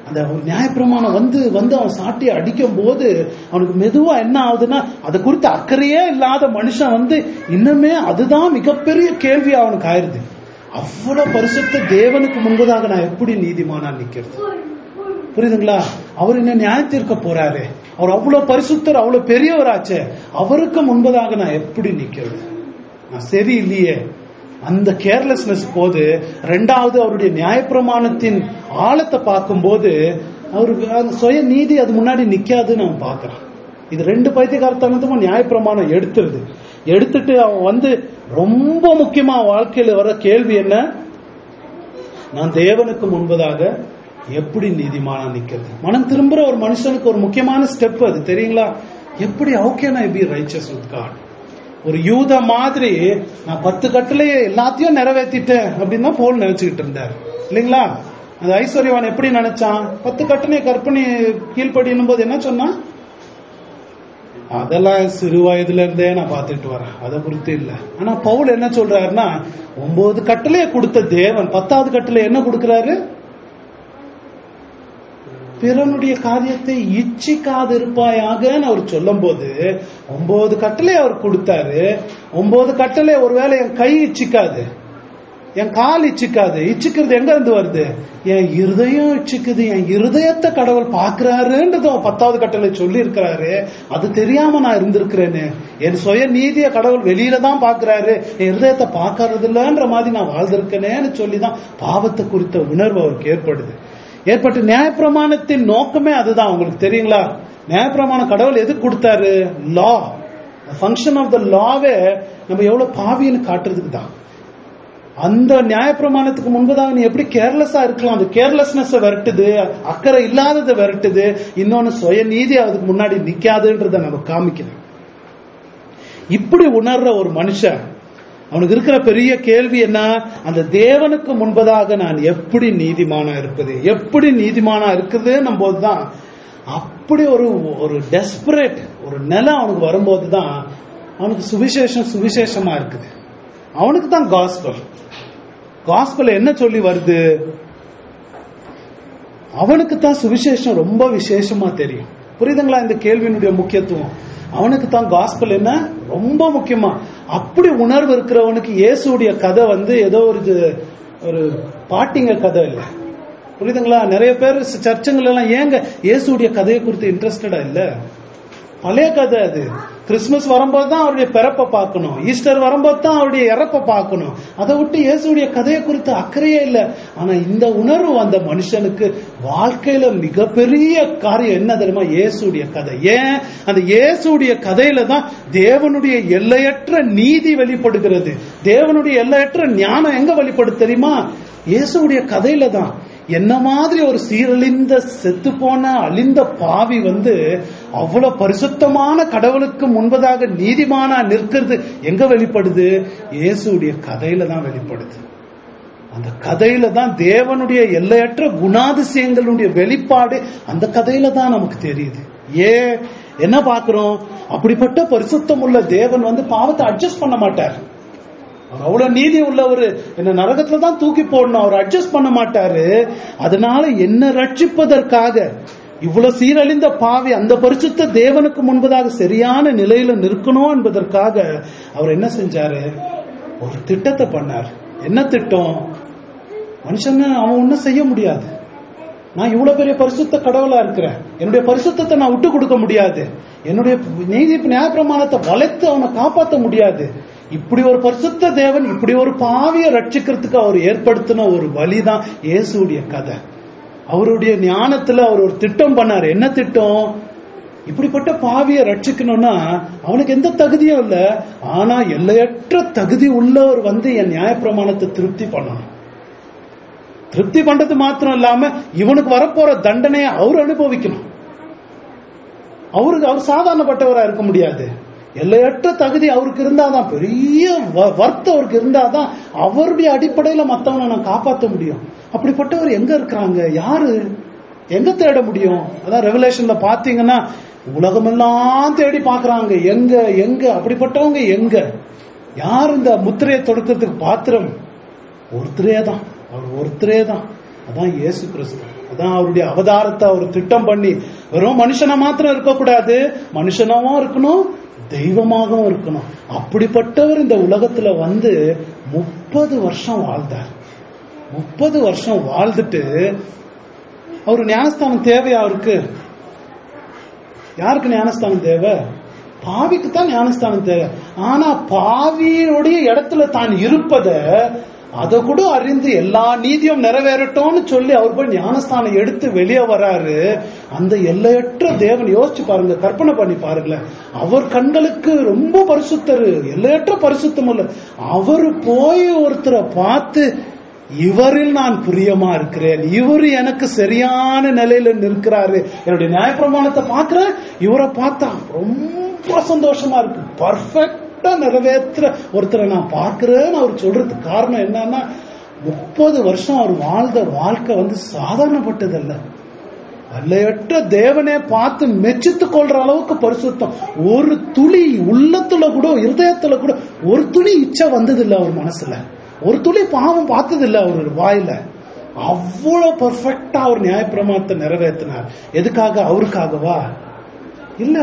அந்த நியாயப்பிரமாணம் வந்து வந்து அவன் சாட்டி அடிக்கும் போது அவனுக்கு மெதுவா என்ன ஆகுதுன்னா அதை குறித்து அக்கறையே இல்லாத மனுஷன் வந்து இன்னுமே அதுதான் மிகப்பெரிய கேள்வி அவனுக்கு ஆயிருது அவ்வளவு பரிசுத்த தேவனுக்கு முன்பதாக நான் எப்படி நீதிமானா நிக்கிறது புரியுதுங்களா அவர் என்ன நியாயத்திற்க போறாரு அவர் அவ்வளவு பரிசுத்தர் அவ்வளவு பெரியவராச்சே அவருக்கு முன்பதாக நான் எப்படி நிக்கிறது நான் சரி இல்லையே அந்த கேர்லெஸ்னஸ் போது ரெண்டாவது அவருடைய நியாயப்பிரமாணத்தின் ஆழத்தை பார்க்கும்போது அவருக்கு அந்த சுய நீதி அது முன்னாடி நிக்காதுன்னு அவன் பார்க்கறான் இது ரெண்டு பைத்தியகாரத்தனத்தும் நியாயப்பிரமாணம் எடுத்துருது எடுத்துட்டு அவன் வந்து ரொம்ப முக்கியமா அவன் வாழ்க்கையில வர கேள்வி என்ன நான் தேவனுக்கு முன்பதாக எப்படி நீதிமானா நிக்கிறது மனம் திரும்புற ஒரு மனுஷனுக்கு ஒரு முக்கியமான ஸ்டெப் அது தெரியுங்களா எப்படி how can I be righteous with God ஒரு யூத மாதிரி நான் பத்து கட்டளையே எல்லாத்தையும் நிறைவேற்றிட்டேன் அப்படின்னு தான் போல் நினைச்சுக்கிட்டு இருந்தார் இல்லைங்களா அந்த ஐஸ்வர்யவான் எப்படி நினைச்சான் பத்து கட்டளை கற்பனை கீழ்ப்படினும் போது என்ன சொன்னான் அதெல்லாம் சிறு வயதுல இருந்தே நான் பார்த்துட்டு வரேன் அதை குறித்து இல்ல ஆனா பவுல் என்ன சொல்றாருன்னா ஒன்பது கட்டளைய கொடுத்த தேவன் பத்தாவது கட்டளை என்ன கொடுக்கிறாரு பிறனுடைய காரியத்தை இச்சிக்காது இருப்பாயாகன்னு அவர் சொல்லும் போது ஒன்பது கட்டளை அவர் கொடுத்தாரு ஒன்பது கட்டளை ஒருவேளை என் கை இச்சிக்காது என் கால் இச்சிக்காது இச்சிக்கிறது எங்க இருந்து வருது என் இருதயம் இச்சிக்குது என் இருதயத்தை கடவுள் பாக்குறாருன்றது அவன் பத்தாவது கட்டளை சொல்லி இருக்கிறாரு அது தெரியாம நான் இருந்திருக்கிறேன்னு என் சுய நீதிய கடவுள் வெளியில தான் பாக்குறாரு என் இருதயத்தை பாக்குறது இல்லைன்ற மாதிரி நான் வாழ்ந்திருக்கேனேன்னு சொல்லிதான் பாவத்தை குறித்த உணர்வு அவருக்கு ஏற்படுது ஏற்பட்டு நியாயப்பிரமாணத்தின் நோக்கமே அதுதான் உங்களுக்கு தெரியுங்களா நியாயப்பிரமாணம் கடவுள் எதுக்கு கொடுத்தாரு லா ஃபங்க்ஷன் ஆஃப் த லாவே நம்ம எவ்வளவு பாவின்னு காட்டுறதுக்கு தான் அந்த நியாயப்பிரமாணத்துக்கு முன்பதாக நீ எப்படி கேர்லெஸ்ஸா இருக்கலாம் அந்த கேர்லெஸ்னஸ் விரட்டுது அக்கறை இல்லாததை விரட்டுது இன்னொன்னு சுய நீதி அதுக்கு முன்னாடி நிக்காதுன்றத நம்ம காமிக்குது இப்படி உணர்ற ஒரு மனுஷன் அவனுக்கு இருக்கிற பெரிய கேள்வி என்ன அந்த தேவனுக்கு முன்பதாக நான் எப்படி நீதிமானா இருப்பது எப்படி நீதிமானா இருக்குதுன்னும் போதுதான் அப்படி ஒரு ஒரு டெஸ்பரேட் ஒரு நிலம் அவனுக்கு வரும்போது தான் அவனுக்கு சுவிசேஷம் சுவிசேஷமா இருக்குது அவனுக்கு தான் காஸ்பல் காஸ்பல் என்ன சொல்லி வருது அவனுக்கு தான் சுவிசேஷம் ரொம்ப விசேஷமா தெரியும் புரியுதுங்களா இந்த கேள்வியினுடைய முக்கியத்துவம் அவனுக்கு தான் காஸ்பல் என்ன ரொம்ப முக்கியமா அப்படி உணர்வு இருக்கிறவனுக்கு இயேசுடைய கதை வந்து ஏதோ ஒரு இது- ஒரு பாட்டிங்க கதை இல்லை புரியுதுங்களா நிறைய பேர் சர்ச்சைகள் எல்லாம் ஏங்க இயேசுடைய கதையை குறித்து இன்ட்ரெஸ்டடா இல்ல பழைய கதை அது கிறிஸ்துமஸ் வரும்போது தான் அவருடைய பிறப்பை பார்க்கணும் ஈஸ்டர் வரும்போது தான் அவருடைய இறப்பை பார்க்கணும் அதை விட்டு இயேசுடைய கதையை குறித்து அக்கறையே இல்லை ஆனா இந்த உணர்வு அந்த மனுஷனுக்கு வாழ்க்கையில மிகப்பெரிய காரியம் என்ன தெரியுமா இயேசுடைய கதை ஏன் அந்த இயேசுடைய கதையில தான் தேவனுடைய எல்லையற்ற நீதி வெளிப்படுகிறது தேவனுடைய எல்லையற்ற ஞானம் எங்க வெளிப்படுது தெரியுமா இயேசுடைய கதையில தான் என்ன மாதிரி ஒரு சீரழிந்த செத்து போன அழிந்த பாவி வந்து அவ்வளவு பரிசுத்தமான கடவுளுக்கு முன்பதாக நீதிமானா நிற்கிறது எங்க வெளிப்படுது இயேசுடைய கதையில தான் வெளிப்படுது அந்த கதையில தான் தேவனுடைய எல்லையற்ற குணாதிசயங்களுடைய வெளிப்பாடு அந்த கதையில தான் நமக்கு தெரியுது ஏ என்ன பார்க்கிறோம் அப்படிப்பட்ட பரிசுத்தம் உள்ள தேவன் வந்து பாவத்தை அட்ஜஸ்ட் பண்ண மாட்டார் அவர் அவ்வளவு நீதி உள்ளவர் என்ன நரகத்துல தான் தூக்கி போடணும் அவர் அட்ஜஸ்ட் பண்ண மாட்டாரு அதனால என்ன ரட்சிப்பதற்காக இவ்வளவு சீரழிந்த பாவி அந்த பரிசுத்த தேவனுக்கு முன்பதாக சரியான நிலையில நிற்கணும் என்பதற்காக அவர் என்ன செஞ்சாரு ஒரு திட்டத்தை பண்ணார் என்ன திட்டம் மனுஷன் அவன் ஒன்னும் செய்ய முடியாது நான் இவ்வளவு பெரிய பரிசுத்த கடவுளா இருக்கிறேன் என்னுடைய பரிசுத்தத்தை நான் விட்டு கொடுக்க முடியாது என்னுடைய நீதி நியாயப்பிரமாணத்தை வளைத்து அவனை காப்பாற்ற முடியாது இப்படி ஒரு பரிசுத்த தேவன் இப்படி ஒரு பாவியை ரட்சிக்கிறதுக்கு அவர் ஏற்படுத்தின ஒரு வழிதான் இயேசுடைய கதை அவருடைய ஞானத்துல அவர் ஒரு திட்டம் பண்ணார் என்ன திட்டம் இப்படிப்பட்ட பாவியை ரட்சிக்கணும்னா அவனுக்கு எந்த தகுதியும் இல்ல ஆனா எல்லையற்ற தகுதி உள்ளவர் வந்து என் நியாயப்பிரமாணத்தை திருப்தி பண்ணணும் திருப்தி பண்றது மாத்திரம் இல்லாம இவனுக்கு வரப்போற தண்டனையை அவர் அனுபவிக்கணும் அவருக்கு அவர் சாதாரணப்பட்டவரா இருக்க முடியாது எல்லையற்ற தகுதி அவருக்கு இருந்தாதான் பெரிய வ- வர்த்தம் அவருக்கு இருந்தாதான் அவருடைய அடிப்படையில மத்தவனை நான் காப்பாற்ற முடியும் அப்படிப்பட்டவர் எங்க இருக்கிறாங்க யாரு எங்க தேட முடியும் அதான் ரெவலேஷன்ல பாத்தீங்கன்னா உலகமெல்லாம் தேடி பாக்குறாங்க எங்க எங்க அப்படிப்பட்டவங்க எங்க யார் இந்த முத்திரையை தொடுக்கிறதுக்கு பாத்திரம் ஒருத்தரே தான் அவர் ஒருத்தரே தான் அதான் இயேசு கிறிஸ்து அதான் அவருடைய அவதாரத்தை அவர் திட்டம் பண்ணி வெறும் மனுஷனா மாத்திரம் இருக்கக்கூடாது மனுஷனாவும் இருக்கணும் தெய்வமாகவும் இருக்கணும் அப்படிப்பட்டவர் இந்த உலகத்துல வந்து முப்பது வருஷம் வாழ்ந்தார் முப்பது வருஷம் வாழ்ந்துட்டு அவரு ஞானஸ்தானம் தேவையா அவருக்கு யாருக்கு ஞானஸ்தானம் தேவை பாவிக்கு தான் ஞானஸ்தானம் தேவை ஆனா பாவியுடைய இடத்துல தான் இருப்பத அதை கூட அறிந்து எல்லா நீதியும் நிறைவேறட்டும்னு சொல்லி அவர் போய் ஞானஸ்தானம் எடுத்து வெளியே வராரு அந்த எல்லையற்ற தேவன் யோசிச்சு பாருங்க கற்பனை பண்ணி பாருங்களேன் அவர் கண்களுக்கு ரொம்ப பரிசுத்தரு எல்லையற்ற பரிசுத்தம் இல்ல அவரு போய் ஒருத்தரை பார்த்து இவரில் நான் பிரியமா இருக்கிறேன் இவர் எனக்கு சரியான நிலையில நிற்கிறாரு என்னுடைய நியாயப்பிரமாணத்தை பார்க்கிறேன் இவரை பார்த்தா ரொம்ப சந்தோஷமா இருக்கு பர்ஃபெக்டா நிறைவேற்ற ஒருத்தரை நான் பார்க்கிறேன்னு அவர் சொல்றதுக்கு காரணம் என்னன்னா முப்பது வருஷம் அவர் வாழ்ந்த வாழ்க்கை வந்து சாதாரணப்பட்டதல்ல அல்லையற்ற தேவனே பார்த்து மெச்சித்து கொள்ற அளவுக்கு பரிசுத்தம் ஒரு துளி உள்ளத்துல கூட இருதயத்துல கூட ஒரு துளி இச்சை வந்ததில்லை அவர் மனசுல ஒரு துளி பாவம் பார்த்ததில்லை அவர் வாயில அவ்வளவு பர்ஃபெக்டா அவர் நியாயப்பிரமாணத்தை நிறைவேற்றினார் எதுக்காக அவருக்காகவா இல்ல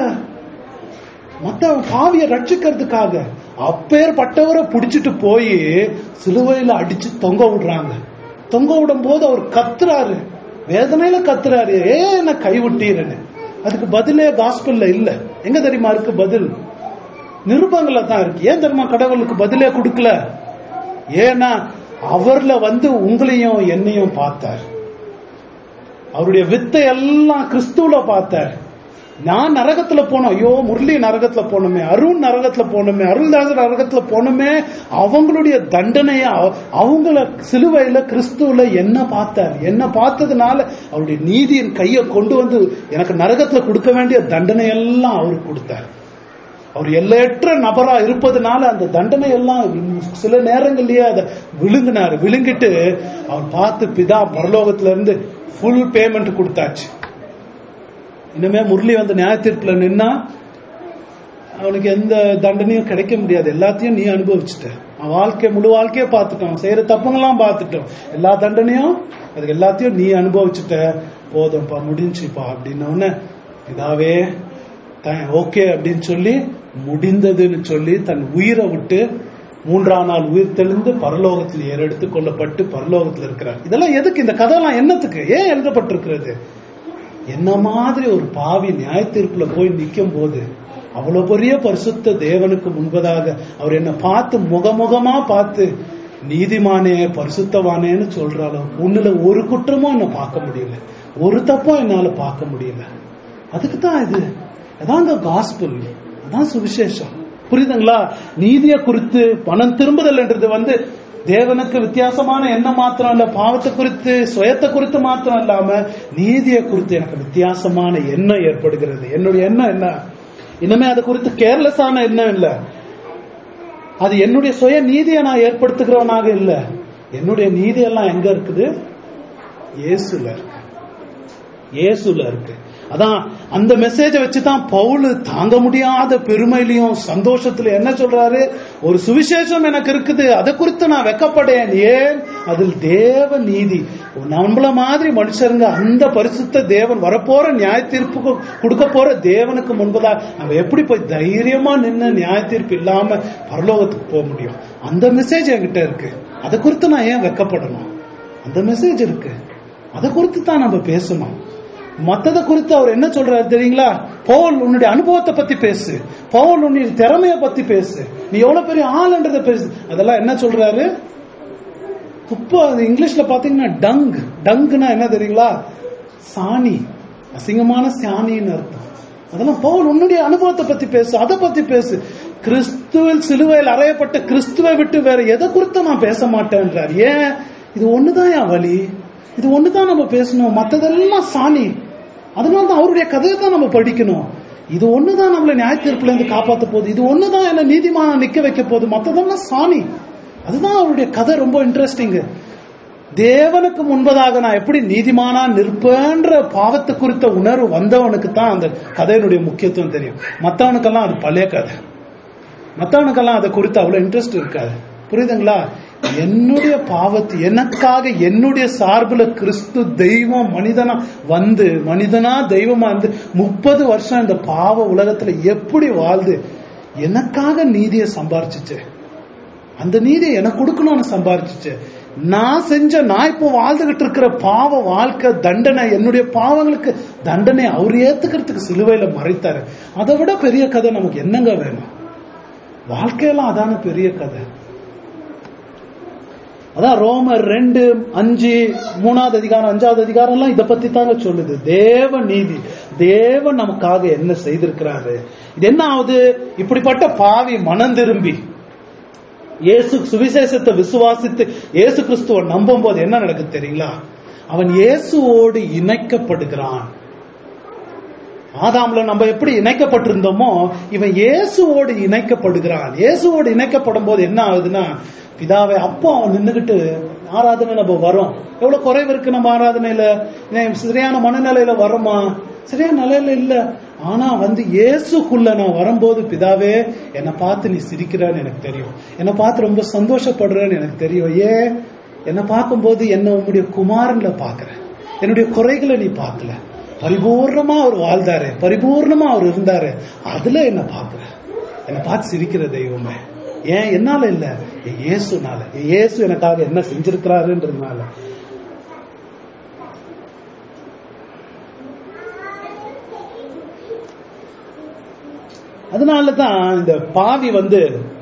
மத்த பாவிய ரட்சிக்கிறதுக்காக அப்பேற்பட்டவரை பிடிச்சிட்டு போய் சிலுவையில அடிச்சு தொங்க விடுறாங்க தொங்க விடும் போது அவர் கத்துறாரு வேதனையில கத்துறாரு ஏ என்ன கைவிட்டீரன்னு அதுக்கு பதிலே காஸ்பல்ல இல்ல எங்க தெரியுமா இருக்கு பதில் நிருபங்கள்ல தான் இருக்கு ஏன் தெரியுமா கடவுளுக்கு பதிலே கொடுக்கல ஏன்னா அவர்ல வந்து உங்களையும் என்னையும் பார்த்தார் அவருடைய வித்தை எல்லாம் கிறிஸ்துவல பார்த்தார் நான் நரகத்துல போனோம் ஐயோ முரளி நரகத்துல போனோமே அருண் நரகத்துல போனோமே அருள்தாசர் நரகத்துல போனோமே அவங்களுடைய தண்டனைய அவ- அவங்கள சிலுவையில கிறிஸ்துவல என்ன பார்த்தார் என்ன பார்த்ததுனால அவருடைய நீதியின் கையை கொண்டு வந்து எனக்கு நரகத்துல கொடுக்க வேண்டிய தண்டனை எல்லாம் அவருக்கு கொடுத்தார் அவர் எல்லையற்ற நபரா இருப்பதனால அந்த தண்டனை எல்லாம் சில நேரங்கள்லயே அதை விழுங்கினாரு விழுங்கிட்டு அவர் பார்த்து பிதா பரலோகத்துல இருந்து ஃபுல் பேமெண்ட் கொடுத்தாச்சு இனிமே முரளி வந்து நியாய தீர்ப்புல நின்னா அவனுக்கு எந்த தண்டனையும் கிடைக்க முடியாது எல்லாத்தையும் நீ அனுபவிச்சுட்ட அவன் வாழ்க்கை முழு வாழ்க்கையை பார்த்துட்டோம் அவன் செய்யற தப்புங்கெல்லாம் பார்த்துட்டோம் எல்லா தண்டனையும் அதுக்கு எல்லாத்தையும் நீ அனுபவிச்சுட்ட போதும்ப்பா முடிஞ்சுப்பா அப்படின்னு உடனே இதாவே ஓகே அப்படின்னு சொல்லி முடிந்ததுன்னு சொல்லி தன் உயிரை விட்டு மூன்றாம் நாள் உயிர் தெளிந்து பரலோகத்தில் ஏறெடுத்து கொள்ளப்பட்டு பரலோகத்தில் இருக்கிறார் இதெல்லாம் எதுக்கு இந்த கதையெல்லாம் என்னத்துக்கு ஏன் எழுதப்பட்டிருக்கிறது என்ன மாதிரி ஒரு பாவி நியாய தீர்ப்புல போய் நிற்கும் போது அவ்வளவு பெரிய பரிசுத்த தேவனுக்கு முன்பதாக அவர் என்ன பார்த்து முகமுகமா பார்த்து நீதிமானே பரிசுத்தவானேன்னு சொல்ற அளவுக்கு உன்னுல ஒரு குற்றமும் என்ன பார்க்க முடியல ஒரு தப்பும் என்னால பார்க்க முடியல அதுக்கு தான் இது அதான் இந்த காஸ்பிள் அதான் சுவிசேஷம் புரியுதுங்களா நீதியை குறித்து பணம் திரும்புதல்ன்றது வந்து தேவனுக்கு வித்தியாசமான எண்ணம் மாத்திரம் இல்ல பாவத்தை குறித்து சுயத்தை குறித்து மாத்திரம் இல்லாம நீதியை குறித்து எனக்கு வித்தியாசமான எண்ணம் ஏற்படுகிறது என்னுடைய எண்ணம் என்ன இனிமே அது குறித்து கேர்லெஸ்ஸான எண்ணம் இல்ல அது என்னுடைய சுய நீதியை நான் ஏற்படுத்துகிறவனாக இல்ல என்னுடைய நீதி எல்லாம் எங்க இருக்குது இயேசுல இருக்கு இயேசுல இருக்கு அதான் அந்த மெசேஜை வச்சுதான் பவுல் தாங்க முடியாத பெருமையிலையும் சந்தோஷத்துல என்ன சொல்றாரு ஒரு சுவிசேஷம் எனக்கு இருக்குது அதை குறித்து நான் வெக்கப்படேன் ஏன் அதில் தேவ நீதி நம்மள மாதிரி மனுஷருங்க அந்த பரிசுத்த தேவன் வரப்போற நியாய தீர்ப்புக்கு கொடுக்க போற தேவனுக்கு முன்பதா நம்ம எப்படி போய் தைரியமா நின்று நியாய தீர்ப்பு இல்லாம பரலோகத்துக்கு போக முடியும் அந்த மெசேஜ் என்கிட்ட இருக்கு அதை குறித்து நான் ஏன் வெக்கப்படணும் அந்த மெசேஜ் இருக்கு அதை குறித்து தான் நம்ம பேசணும் மத்தத குறித்து அவர் என்ன சொல்றாரு தெரியுங்களா பவுல் உன்னுடைய அனுபவத்தை பத்தி பேசு பவுல் உன்னுடைய திறமைய பத்தி பேசு நீ எவ்வளவு பெரிய ஆளுன்றத பேசு அதெல்லாம் என்ன சொல்றாரு இப்போ அது இங்கிலீஷ்ல பாத்தீங்கன்னா டங் டங்குனா என்ன தெரியுங்களா சாணி அசிங்கமான சாணின்னு அர்த்தம் அதெல்லாம் பவுல் உன்னுடைய அனுபவத்தை பத்தி பேசு அதை பத்தி பேசு கிறிஸ்துவில் சிலுவையில் அறையப்பட்ட கிறிஸ்துவை விட்டு வேற எதை குறித்து நான் பேச மாட்டேன்றார் ஏன் இது ஒண்ணுதான் என் வழி இது ஒண்ணுதான் நம்ம பேசணும் மத்ததெல்லாம் சாணி அதனால தான் அவருடைய கதையை தான் நம்ம படிக்கணும் இது ஒண்ணுதான் நம்மளை நியாய தீர்ப்புல இருந்து காப்பாத்த போகுது இது ஒண்ணுதான் என்ன நீதிமான நிக்க வைக்க போகுது மத்ததெல்லாம் சாணி அதுதான் அவருடைய கதை ரொம்ப இன்ட்ரெஸ்டிங் தேவனுக்கு முன்பதாக நான் எப்படி நீதிமானா நிற்பேன்ற பாவத்தை குறித்த உணர்வு வந்தவனுக்கு தான் அந்த கதையினுடைய முக்கியத்துவம் தெரியும் மத்தவனுக்கெல்லாம் அது பழைய கதை மத்தவனுக்கெல்லாம் அதை குறித்து அவ்வளவு இன்ட்ரெஸ்ட் இருக்காது புரியுதுங்களா என்னுடைய பாவத்தை எனக்காக என்னுடைய சார்புல கிறிஸ்து தெய்வம் மனிதனா வந்து மனிதனா தெய்வமா வந்து முப்பது வருஷம் இந்த பாவ உலகத்துல எப்படி வாழ்ந்து எனக்காக நீதியை சம்பாரிச்சுச்சு அந்த நீதியை எனக்கு கொடுக்கணும்னு சம்பாரிச்சுச்சு நான் செஞ்ச நான் இப்போ வாழ்ந்துகிட்டு இருக்கிற பாவ வாழ்க்கை தண்டனை என்னுடைய பாவங்களுக்கு தண்டனை அவர் ஏத்துக்கிறதுக்கு சிலுவையில மறைத்தாரு அதை விட பெரிய கதை நமக்கு என்னங்க வேணும் வாழ்க்கையெல்லாம் அதான பெரிய கதை அதான் ரோமர் ரெண்டு அஞ்சு மூணாவது அதிகாரம் அஞ்சாவது அதிகாரம் எல்லாம் இதை பத்தி தாங்க சொல்லுது தேவ நீதி தேவன் நமக்காக என்ன செய்திருக்கிறாரு இது என்ன ஆகுது இப்படிப்பட்ட பாவி மனம் திரும்பி இயேசு சுவிசேஷத்தை விசுவாசித்து இயேசு கிறிஸ்துவ நம்பும் போது என்ன நடக்குது தெரியுங்களா அவன் இயேசுவோடு இணைக்கப்படுகிறான் ஆதாம்ல நம்ம எப்படி இணைக்கப்பட்டிருந்தோமோ இவன் இயேசுவோடு இணைக்கப்படுகிறான் இயேசுவோடு இணைக்கப்படும் போது என்ன ஆகுதுன்னா பிதாவை அப்போ அவன் நின்னுகிட்டு ஆராதனை நம்ம வரோம் எவ்வளவு குறைவு இருக்கு நம்ம ஆராதனையில ஏன் சரியான மனநிலையில வரோமா சரியான நிலையில இல்ல ஆனா வந்து இயேசுக்குள்ள நான் வரும்போது பிதாவே என்னை பார்த்து நீ சிரிக்கிறான்னு எனக்கு தெரியும் என்னை பார்த்து ரொம்ப சந்தோஷப்படுறேன்னு எனக்கு தெரியும் ஏன் என்னை பார்க்கும்போது என்ன உன்னுடைய குமாரன்ல பாக்குறேன் என்னுடைய குறைகளை நீ பார்க்கல பரிபூர்ணமா அவர் வாழ்ந்தாரு பரிபூர்ணமா அவர் இருந்தாரு அதுல என்ன பாக்குற என்னை பார்த்து சிரிக்கிற தெய்வமே ஏன் என்னால இல்ல என் இயேசுனால என் இயேசு எனக்காக என்ன செஞ்சிருக்கிறாருன்றதுனால அதனாலதான் இந்த பாவி வந்து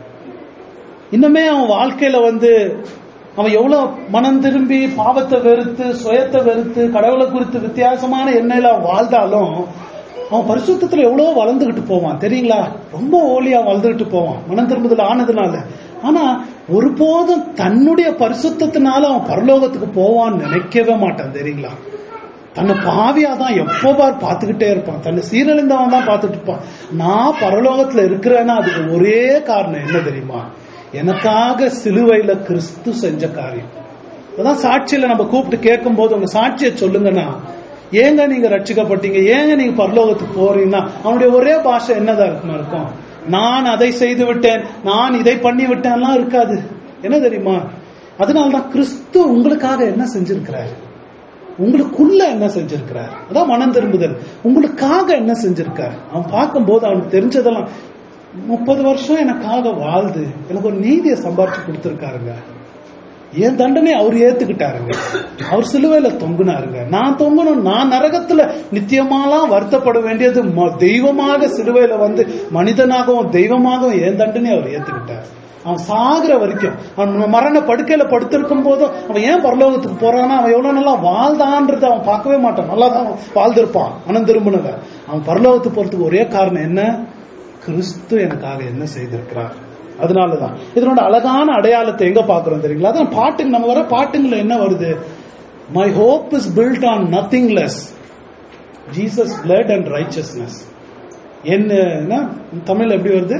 இன்னுமே அவன் வாழ்க்கையில வந்து அவன் எவ்வளவு மனம் திரும்பி பாவத்தை வெறுத்து சுயத்தை வெறுத்து கடவுளை குறித்து வித்தியாசமான எண்ணெயில அவன் வாழ்ந்தாலும் அவன் பரிசுத்தத்துல எவ்வளவோ வளர்ந்துகிட்டு போவான் தெரியுங்களா ரொம்ப ஓலியா வளர்ந்துகிட்டு போவான் மனம் திரும்புதல் ஆனதுனால ஆனா ஒருபோதும் தன்னுடைய பரிசுத்தத்தினால அவன் பரலோகத்துக்கு போவான்னு நினைக்கவே மாட்டான் தெரியுங்களா தன்னை பாவியா தான் எப்போ பார் பார்த்துக்கிட்டே இருப்பான் தன்னை சீரழிந்தவன் தான் பார்த்துட்டு இருப்பான் நான் பரலோகத்துல இருக்கிறேன்னா அதுக்கு ஒரே காரணம் என்ன தெரியுமா எனக்காக சிலுவையில கிறிஸ்து செஞ்ச காரியம் அதான் சாட்சியில நம்ம கூப்பிட்டு கேட்கும் போது உங்க சாட்சியை சொல்லுங்கன்னா ஏங்க நீங்க ரட்சிக்கப்பட்டீங்க ஏங்க நீங்க பரலோகத்துக்கு போறீங்கன்னா அவனுடைய ஒரே பாஷை என்னதான் இருக்குமா இருக்கும் நான் அதை செய்து விட்டேன் நான் இதை பண்ணி விட்டேன்லாம் இருக்காது என்ன தெரியுமா அதனாலதான் கிறிஸ்து உங்களுக்காக என்ன செஞ்சிருக்கிறாரு உங்களுக்குள்ள என்ன செஞ்சிருக்கிறார் அதான் மனம் திரும்புதல் உங்களுக்காக என்ன செஞ்சிருக்கார் அவன் பார்க்கும்போது அவனுக்கு தெரிஞ்சதெல்லாம் முப்பது வருஷம் எனக்காக வாழ்ந்து எனக்கு ஒரு நீதியை சம்பாரிச்சு கொடுத்துருக்காருங்க என் தண்டனை அவர் ஏத்துக்கிட்டாருங்க அவர் சிலுவையில தொங்குனாருங்க நான் தொங்கணும் நான் நரகத்துல நித்தியமாலாம் வருத்தப்பட வேண்டியது ம- தெய்வமாக சிலுவையில வந்து மனிதனாகவும் தெய்வமாகவும் என் தண்டனை அவர் ஏத்துக்கிட்டார் அவன் சாகுற வரைக்கும் அவன் மரண படுக்கையில படுத்திருக்கும் போதும் அவன் ஏன் பரலோகத்துக்கு போறான்னா அவன் எவ்வளவு நல்லா வாழ்ந்தான்றது அவன் பார்க்கவே மாட்டான் நல்லா தான் வாழ்ந்திருப்பான் மனம் திரும்பினவன் அவன் பரலோகத்துக்கு போறதுக்கு ஒரே காரணம் என்ன கிறிஸ்து எனக்காக என்ன செய்திருக்கிறார் அதனாலதான் இதனோட அழகான அடையாளத்தை எங்க பாக்குறோம் தெரியுங்களா அதான் பாட்டுங்க நம்ம வர பாட்டுங்கள என்ன வருது my hope is built on nothing less Jesus blood and righteousness என்ன தமிழ் எப்படி வருது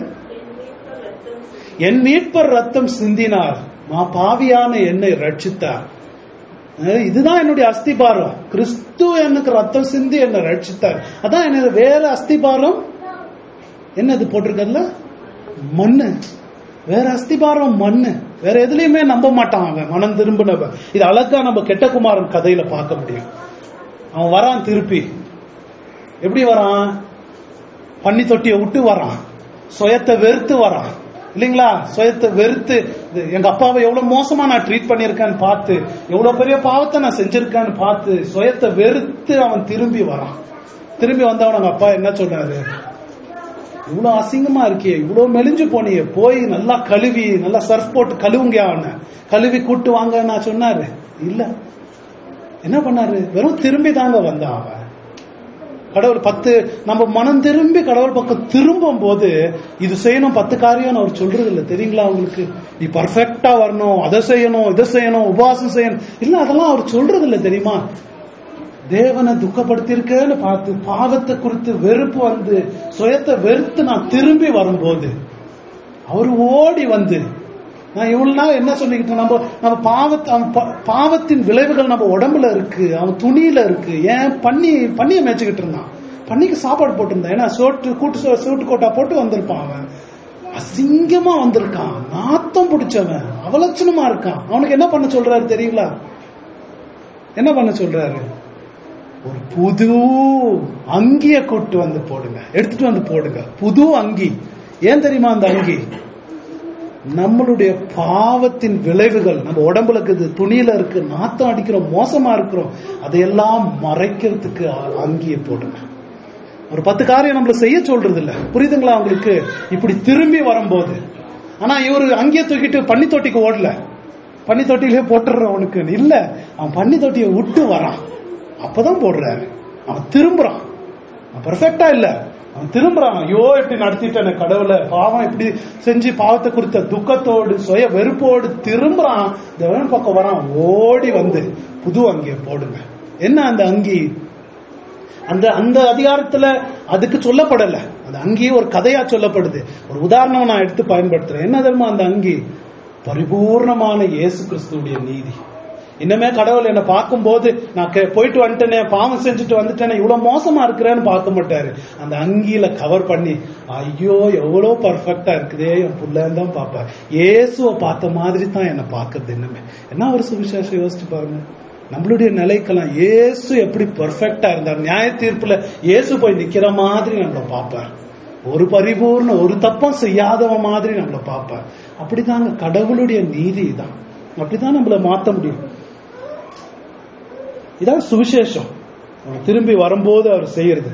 என் மீட்பர் ரத்தம் சிந்தினார் மா பாவியான என்னை ரட்சித்தார் அஹ் இதுதான் என்னுடைய அஸ்திபாரம் கிறிஸ்து எனக்கு ரத்தம் சிந்தி என்னை ரட்சித்தார் அதான் என்னது வேற அஸ்திபாரம் என்னது போட்டிருக்கதுல மண்ணு வேற அஸ்திபாரம் மண்ணு வேற எதுலயுமே நம்ப மாட்டான் அவன் மனம் திரும்பினவன் இது அழகா நம்ம கெட்டகுமாரன் கதையில பார்க்க முடியும் அவன் வரான் திருப்பி எப்படி வரான் பன்னி தொட்டியை விட்டு வரான் சுயத்தை வெறுத்து வரான் இல்லைங்களா சுயத்தை வெறுத்து இது எங்க அப்பாவை எவ்வளவு மோசமா நான் ட்ரீட் பண்ணியிருக்கேன்னு பார்த்து எவ்வளவு பெரிய பாவத்தை நான் செஞ்சிருக்கேன்னு பார்த்து சுயத்தை வெறுத்து அவன் திரும்பி வரான் திரும்பி வந்தவன் அவங்க அப்பா என்ன சொன்னாரு இவ்வளவு அசிங்கமா இருக்கியே இவ்வளவு மெலிஞ்சு போனியே போய் நல்லா கழுவி நல்லா சர்ஃப் போட்டு கழுவுங்க அவனை கழுவி கூட்டு வாங்க நான் சொன்னாரு இல்ல என்ன பண்ணாரு வெறும் திரும்பி தாங்க வந்தான் அவன் கடவுள் பத்து நம்ம மனம் திரும்பி கடவுள் பக்கம் திரும்பும் போது இது செய்யணும் பத்து காரியம் அவர் சொல்றது இல்ல தெரியுங்களா உங்களுக்கு நீ பர்ஃபெக்டா வரணும் அதை செய்யணும் இதை செய்யணும் உபவாசம் செய்யணும் இல்ல அதெல்லாம் அவர் சொல்றது இல்ல தெரியுமா தேவனை துக்கப்படுத்தியிருக்கேன்னு பார்த்து பாவத்தை குறித்து வெறுப்பு வந்து சுயத்தை வெறுத்து நான் திரும்பி வரும்போது அவர் ஓடி வந்து நான் இவ்வளவு நாள் என்ன சொல்லிக்கிட்டேன் நம்ம நம்ம பாவத்தை அவன் பா- பாவத்தின் விளைவுகள் நம்ம உடம்புல இருக்கு அவன் துணியில இருக்கு ஏன் பண்ணி பண்ணிய மேய்ச்சிக்கிட்டு இருந்தான் பண்ணிக்கு சாப்பாடு போட்டிருந்தான் ஏன்னா சோட்டு கூட்டு சோ- சூட்டு கோட்டா போட்டு வந்திருப்பான் அவன் அசிங்கமா வந்திருக்கான் நாத்தம் பிடிச்சவன் அவலட்சணமா இருக்கான் அவனுக்கு என்ன பண்ண சொல்றாரு தெரியுங்களா என்ன பண்ண சொல்றாரு ஒரு புது அங்கிய கூட்டு வந்து போடுங்க எடுத்துட்டு வந்து போடுங்க புது அங்கி ஏன் தெரியுமா அந்த அங்கி நம்மளுடைய பாவத்தின் விளைவுகள் நம்ம உடம்புல இருக்குது துணியில இருக்கு நாத்தம் அடிக்கிறோம் மோசமா இருக்கிறோம் அதையெல்லாம் மறைக்கிறதுக்கு அ- அங்கியை போடுங்க ஒரு பத்து காரியம் நம்மள செய்ய சொல்றது இல்ல புரியுதுங்களா உங்களுக்கு இப்படி திரும்பி வரும்போது ஆனா இவரு அங்கேயே தூக்கிட்டு பன்னி தொட்டிக்கு ஓடல பன்னி தொட்டிலே போட்டுற அவனுக்கு இல்ல அவன் பன்னி தொட்டியை விட்டு வரான் அப்பதான் போடுறாரு அவன் திரும்புறான் அவன் பெர்ஃபெக்டா இல்ல அவன் திரும்புறான் ஐயோ இப்படி நடத்திட்டேன் கடவுளை பாவம் இப்படி செஞ்சு பாவத்தை குறித்த துக்கத்தோடு சுய வெறுப்போடு திரும்புறான் தேவன் பக்கம் வரான் ஓடி வந்து புது அங்கியை போடுங்க என்ன அந்த அங்கி அந்த அந்த அதிகாரத்துல அதுக்கு சொல்லப்படல அந்த அங்கி ஒரு கதையா சொல்லப்படுது ஒரு உதாரணம் நான் எடுத்து பயன்படுத்துறேன் என்ன தெரியுமா அந்த அங்கி பரிபூர்ணமான இயேசு கிறிஸ்துவுடைய நீதி இன்னமே கடவுள் என்னை பார்க்கும்போது நான் கே- போயிட்டு வந்துட்டேனே பாவம் செஞ்சுட்டு வந்துட்டேனே இவ்வளவு மோசமா இருக்கிறேன்னு பார்க்க மாட்டாரு அந்த அங்கியில கவர் பண்ணி ஐயோ எவ்வளவு பர்ஃபெக்டா இருக்குதே என் புள்ளன்னு தான் பார்ப்பார் இயேசுவை பார்த்த மாதிரி தான் என்னை பார்க்கறது இன்னுமே என்ன ஒரு சுவிசேஷம் யோசிச்சு பாருங்க நம்மளுடைய நிலைக்கெல்லாம் இயேசு எப்படி பெர்ஃபெக்டா இருந்தார் நியாய தீர்ப்புல இயேசு போய் நிக்கிற மாதிரி நம்மளை பார்ப்பார் ஒரு பரிபூர்ண ஒரு தப்பம் செய்யாதவன் மாதிரி நம்மளை பார்ப்பார் அப்படிதாங்க கடவுளுடைய நீதி தான் அப்படிதான் நம்மள மாத்த முடியும் இதான் சுவிசேஷம் அவன் திரும்பி வரும்போது அவர் செய்யறது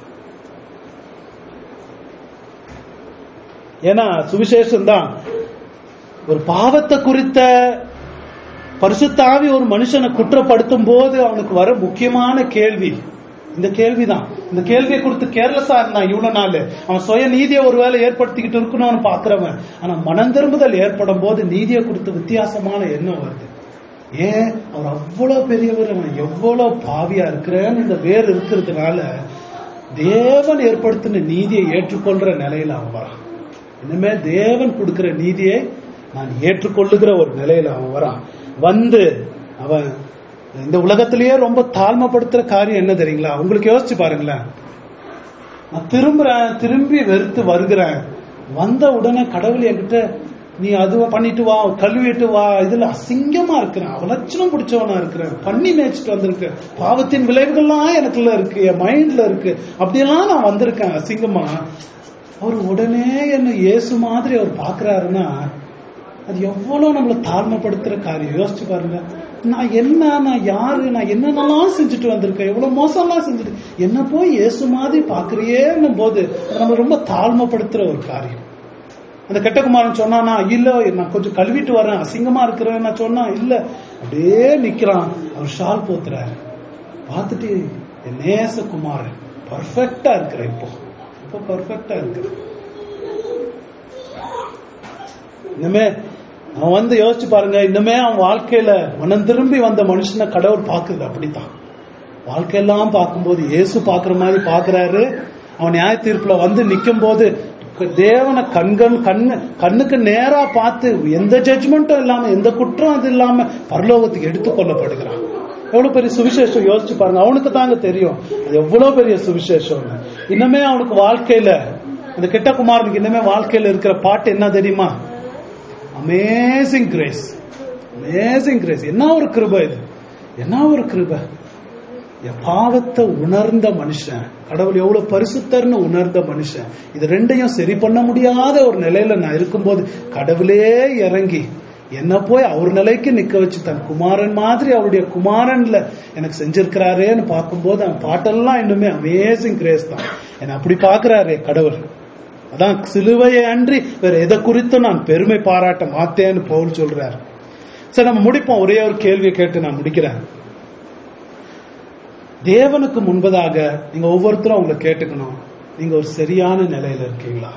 ஏன்னா சுவிசேஷம் தான் ஒரு பாவத்தை குறித்த பரிசுத்தாவி ஒரு மனுஷனை குற்றப்படுத்தும் போது அவனுக்கு வர முக்கியமான கேள்வி இந்த கேள்விதான் இந்த கேள்வியை கொடுத்து கேர்லெஸ்ஸா இருந்தான் இவ்வளவு நாள் அவன் சுய நீதியை ஒருவேளை ஏற்படுத்திக்கிட்டு இருக்கணும்னு பாக்குறவன் ஆனா மனம் திரும்புதல் ஏற்படும் போது நீதியை குறித்து வித்தியாசமான எண்ணம் வருது ஏன் அவர் அவ்வளவு பெரியவர் அவன் எவ்வளவு பாவியா இருக்கிறேன்னு இந்த வேர் இருக்கிறதுனால தேவன் ஏற்படுத்தின நீதியை ஏற்றுக்கொள்ற நிலையில அவன் வரான் இனிமே தேவன் கொடுக்கிற நீதியை நான் ஏற்றுக்கொள்ளுகிற ஒரு நிலையில அவன் வரான் வந்து அவன் இந்த உலகத்திலேயே ரொம்ப தாழ்மைப்படுத்துற காரியம் என்ன தெரியுங்களா உங்களுக்கு யோசிச்சு பாருங்களேன் நான் திரும்புறேன் திரும்பி வெறுத்து வருகிறேன் வந்த உடனே கடவுள் என்கிட்ட நீ அது பண்ணிட்டு வா கழுவிட்டு வா இதுல அசிங்கமா இருக்கிறேன் அவலட்சணம் பிடிச்சவனா இருக்கிறேன் பண்ணி மேய்ச்சிட்டு வந்திருக்கேன் பாவத்தின் விளைவுகள்லாம் எனக்குள்ள இருக்கு என் மைண்ட்ல இருக்கு அப்படியெல்லாம் நான் வந்திருக்கேன் அசிங்கமா அவர் உடனே என்ன இயேசு மாதிரி அவர் பாக்குறாருன்னா அது எவ்வளவு நம்மளை தாழ்மைப்படுத்துற காரியம் யோசிச்சு பாருங்க நான் என்ன நான் யாரு நான் என்னென்னலாம் செஞ்சுட்டு வந்திருக்கேன் எவ்வளவு மோசம்லாம் செஞ்சுட்டு என்ன போய் இயேசு மாதிரி பாக்குறியேன்னும் போது அது நம்ம ரொம்ப தாழ்மைப்படுத்துற ஒரு காரியம் அந்த கெட்டகுமாரன் சொன்னானா இல்ல நான் கொஞ்சம் கழுவிட்டு வரேன் அசிங்கமா இருக்கிறேன் நான் சொன்னா இல்ல அப்படியே நிக்கிறான் அவர் ஷால் போத்துறாரு பார்த்துட்டு என் நேச குமாரன் பர்ஃபெக்டா இருக்கிற இப்போ இப்போ பர்ஃபெக்டா இருக்கிற இனிமே அவன் வந்து யோசிச்சு பாருங்க இன்னுமே அவன் வாழ்க்கையில மனம் திரும்பி வந்த மனுஷனை கடவுள் பாக்குறது அப்படித்தான் வாழ்க்கையெல்லாம் பார்க்கும்போது இயேசு பாக்குற மாதிரி பாக்குறாரு அவன் நியாய தீர்ப்புல வந்து நிக்கும் போது தேவனை கண்கள் கண்ணு கண்ணுக்கு நேரா பார்த்து எந்த ஜட்ஜ்மெண்ட்டும் இல்லாம எந்த குற்றம் அது இல்லாம பரலோகத்துக்கு எடுத்துக் கொள்ளப்படுகிறான் எவ்வளவு பெரிய சுவிசேஷம் யோசிச்சு பாருங்க அவனுக்கு தாங்க தெரியும் அது எவ்வளவு பெரிய சுவிசேஷம் இன்னுமே அவனுக்கு வாழ்க்கையில அந்த கெட்ட குமாரனுக்கு இன்னுமே வாழ்க்கையில இருக்கிற பாட்டு என்ன தெரியுமா அமேசிங் கிரேஸ் அமேசிங் கிரேஸ் என்ன ஒரு கிருபை இது என்ன ஒரு கிருபை என் பாவத்தை உணர்ந்த மனுஷன் கடவுள் எவ்வளவு பரிசுத்தர்னு உணர்ந்த மனுஷன் இது ரெண்டையும் சரி பண்ண முடியாத ஒரு நிலையில நான் இருக்கும்போது கடவுளே இறங்கி என்ன போய் அவர் நிலைக்கு நிக்க வச்சு தன் குமாரன் மாதிரி அவருடைய குமாரன்ல எனக்கு செஞ்சிருக்கிறாரேன்னு பார்க்கும்போது அவன் பாட்டெல்லாம் இன்னுமே அமேசிங் கிரேஸ் தான் என்ன அப்படி பாக்குறாரே கடவுள் அதான் சிலுவையை அன்றி வேற எதை குறித்தும் நான் பெருமை பாராட்ட மாட்டேன்னு பவுல் சொல்றாரு சரி நம்ம முடிப்போம் ஒரே ஒரு கேள்வியை கேட்டு நான் முடிக்கிறேன் தேவனுக்கு முன்பதாக நீங்க ஒவ்வொருத்தரும் உங்களை கேட்டுக்கணும் நீங்க ஒரு சரியான நிலையில இருக்கீங்களா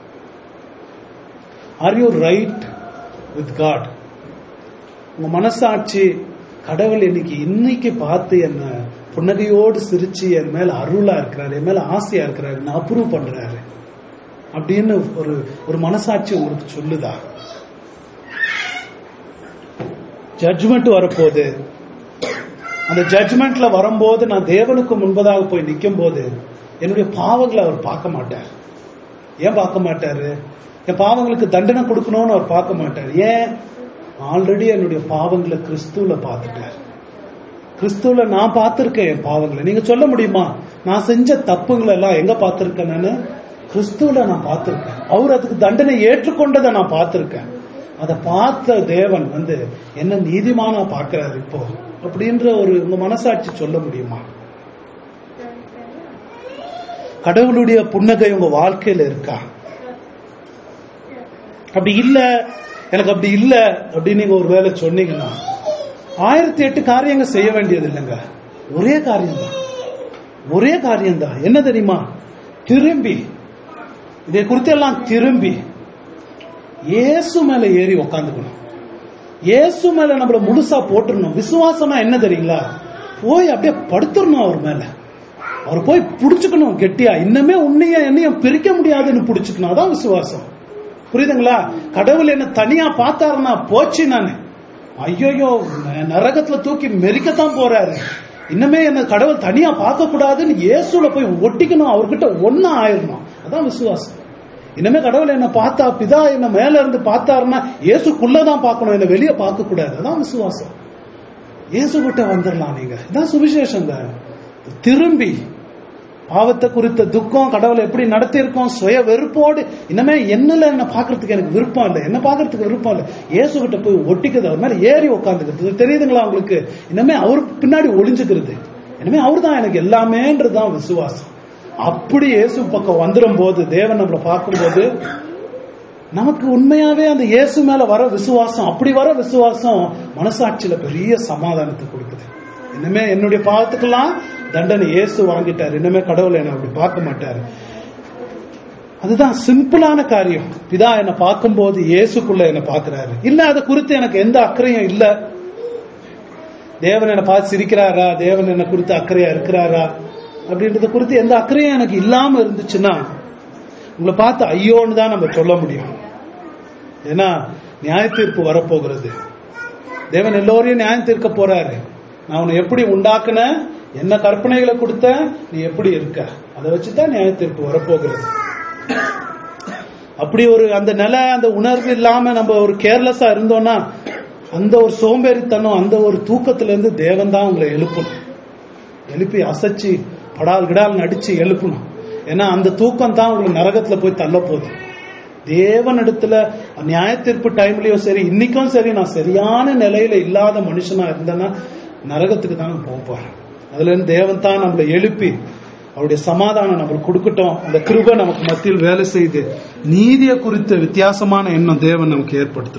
are you right with God உங்க மனசாட்சி கடவுள் இன்னைக்கு இன்னைக்கு பார்த்து என்ன புன்னகையோடு சிரிச்சு என் மேல அருளா இருக்கிறாரு என் மேல ஆசையா இருக்கிறாரு என்ன அப்ரூவ் பண்றாரு அப்படின்னு ஒரு ஒரு மனசாட்சி உங்களுக்கு சொல்லுதா ஜட்ஜ்மெண்ட் வரப்போகுது அந்த ஜட்ஜ்மெண்ட்ல வரும்போது நான் தேவனுக்கு முன்பதாக போய் நிற்கும் போது என்னுடைய பாவங்களை அவர் பார்க்க மாட்டார் ஏன் பார்க்க மாட்டாரு என் பாவங்களுக்கு தண்டனை கொடுக்கணும்னு அவர் பார்க்க மாட்டார் ஏன் ஆல்ரெடி என்னுடைய பாவங்களை கிறிஸ்துவுல பார்த்துட்டார் கிறிஸ்துவுல நான் பார்த்திருக்கேன் என் பாவங்களை நீங்க சொல்ல முடியுமா நான் செஞ்ச தப்புங்களை எல்லாம் எங்க பார்த்திருக்கேன் நானு கிறிஸ்துவுல நான் பார்த்திருக்கேன் அவர் அதுக்கு தண்டனை ஏற்றுக்கொண்டதை நான் பார்த்திருக்கேன் அதை பார்த்த தேவன் வந்து என்ன நீதிமானா பார்க்கிறாரு இப்போ அப்படின்ற ஒரு உங்க மனசாட்சி சொல்ல முடியுமா கடவுளுடைய புன்னகை உங்க வாழ்க்கையில இருக்கா அப்படி இல்ல எனக்கு அப்படி இல்ல அப்படின்னு நீங்க ஒரு வேலை சொன்னீங்கன்னா ஆயிரத்தி எட்டு காரியங்கள் செய்ய வேண்டியது இல்லைங்க ஒரே காரியம் தான் ஒரே காரியம் தான் என்ன தெரியுமா திரும்பி இதை குறித்து எல்லாம் திரும்பி இயேசு மேல ஏறி உக்காந்துக்கணும் இயேசு மேல நம்மள முழுசா போட்டுடணும் விசுவாசம்னா என்ன தெரியுங்களா போய் அப்படியே படுத்துடணும் அவர் மேல அவர் போய் புடிச்சுக்கணும் கெட்டியா இன்னமே உன்னைய என்னையும் பிரிக்க முடியாதுன்னு புடிச்சுக்கணும் அதான் விசுவாசம் புரியுதுங்களா கடவுள் என்ன தனியா பார்த்தாருன்னா போச்சு நானு ஐயோயோ நரகத்துல தூக்கி மெரிக்கத்தான் போறாரு இன்னமே என்ன கடவுள் தனியா பார்க்க கூடாதுன்னு இயேசுல போய் ஒட்டிக்கணும் அவர்கிட்ட ஒன்னா ஆயிரணும் அதான் விசுவாசம் இனிமே கடவுள் என்ன பார்த்தா பிதா என்ன மேல இருந்து பார்த்தாருன்னா இயேசுக்குள்ளதான் பார்க்கணும் என்ன வெளியே பார்க்க கூடாது அதான் விசுவாசம் இயேசு கிட்ட வந்துடலாம் நீங்க இதான் சுவிசேஷங்க திரும்பி பாவத்தை குறித்த துக்கம் கடவுளை எப்படி நடத்தி இருக்கோம் சுய வெறுப்போடு இன்னமே என்னல என்ன பாக்குறதுக்கு எனக்கு விருப்பம் இல்லை என்ன பாக்குறதுக்கு விருப்பம் இல்லை இயேசு கிட்ட போய் ஒட்டிக்கிறது அவர் மேல ஏறி உட்காந்துக்கிறது தெரியுதுங்களா உங்களுக்கு இன்னமே அவர் பின்னாடி ஒளிஞ்சுக்கிறது இனிமே அவர் தான் எனக்கு எல்லாமேன்றதுதான் விசுவாசம் அப்படி இயேசு பக்கம் வந்துடும் போது தேவன் நம்மளை பார்க்கும்போது நமக்கு உண்மையாவே அந்த இயேசு மேல வர விசுவாசம் அப்படி வர விசுவாசம் மனசாட்சியில பெரிய சமாதானத்தை கொடுக்குது இனிமே என்னுடைய பாவத்துக்கெல்லாம் தண்டனை இயேசு வாங்கிட்டாரு இனிமே கடவுள் என்ன அப்படி பார்க்க மாட்டாரு அதுதான் சிம்பிளான காரியம் பிதா என்ன பார்க்கும்போது இயேசுக்குள்ள என்ன பார்க்கிறாரு இல்ல அதை குறித்து எனக்கு எந்த அக்கறையும் இல்ல தேவன் என்ன பார்த்து சிரிக்கிறாரா தேவன் என்ன குறித்து அக்கறையா இருக்கிறாரா அப்படின்றத குறித்து எந்த அக்கறையும் எனக்கு இல்லாம இருந்துச்சுன்னா உங்களை பார்த்து ஐயோன்னு தான் நம்ம சொல்ல முடியும் ஏன்னா நியாய தீர்ப்பு வரப்போகிறது தேவன் எல்லோரையும் நியாயம் தீர்க்க போறாரு நான் உன்னை எப்படி உண்டாக்குன என்ன கற்பனைகளை கொடுத்த நீ எப்படி இருக்க அதை வச்சுதான் நியாய தீர்ப்பு வரப்போகிறது அப்படி ஒரு அந்த நிலை அந்த உணர்வு இல்லாம நம்ம ஒரு கேர்லெஸ்ஸா இருந்தோம்னா அந்த ஒரு சோம்பேறித்தனம் அந்த ஒரு தூக்கத்துல இருந்து தேவன் தான் உங்களை எழுப்பணும் எழுப்பி அசைச்சு படால் கிடால் நடிச்சு எழுப்பணும் ஏன்னா அந்த தூக்கம் தான் உங்களை நரகத்துல போய் தள்ள போகுது தேவன் இடத்துல நியாய தீர்ப்பு டைம்லயும் சரி இன்னைக்கும் சரி நான் சரியான நிலையில இல்லாத மனுஷனா இருந்தேன்னா நரகத்துக்கு தான் நான் போக போறேன் அதுல இருந்து தேவன் தான் நம்மளை எழுப்பி அவருடைய சமாதானம் நம்மளுக்கு கொடுக்கட்டும் அந்த கிருபை நமக்கு மத்தியில் வேலை செய்து நீதியை குறித்த வித்தியாசமான எண்ணம் தேவன் நமக்கு ஏற்படுத்தும்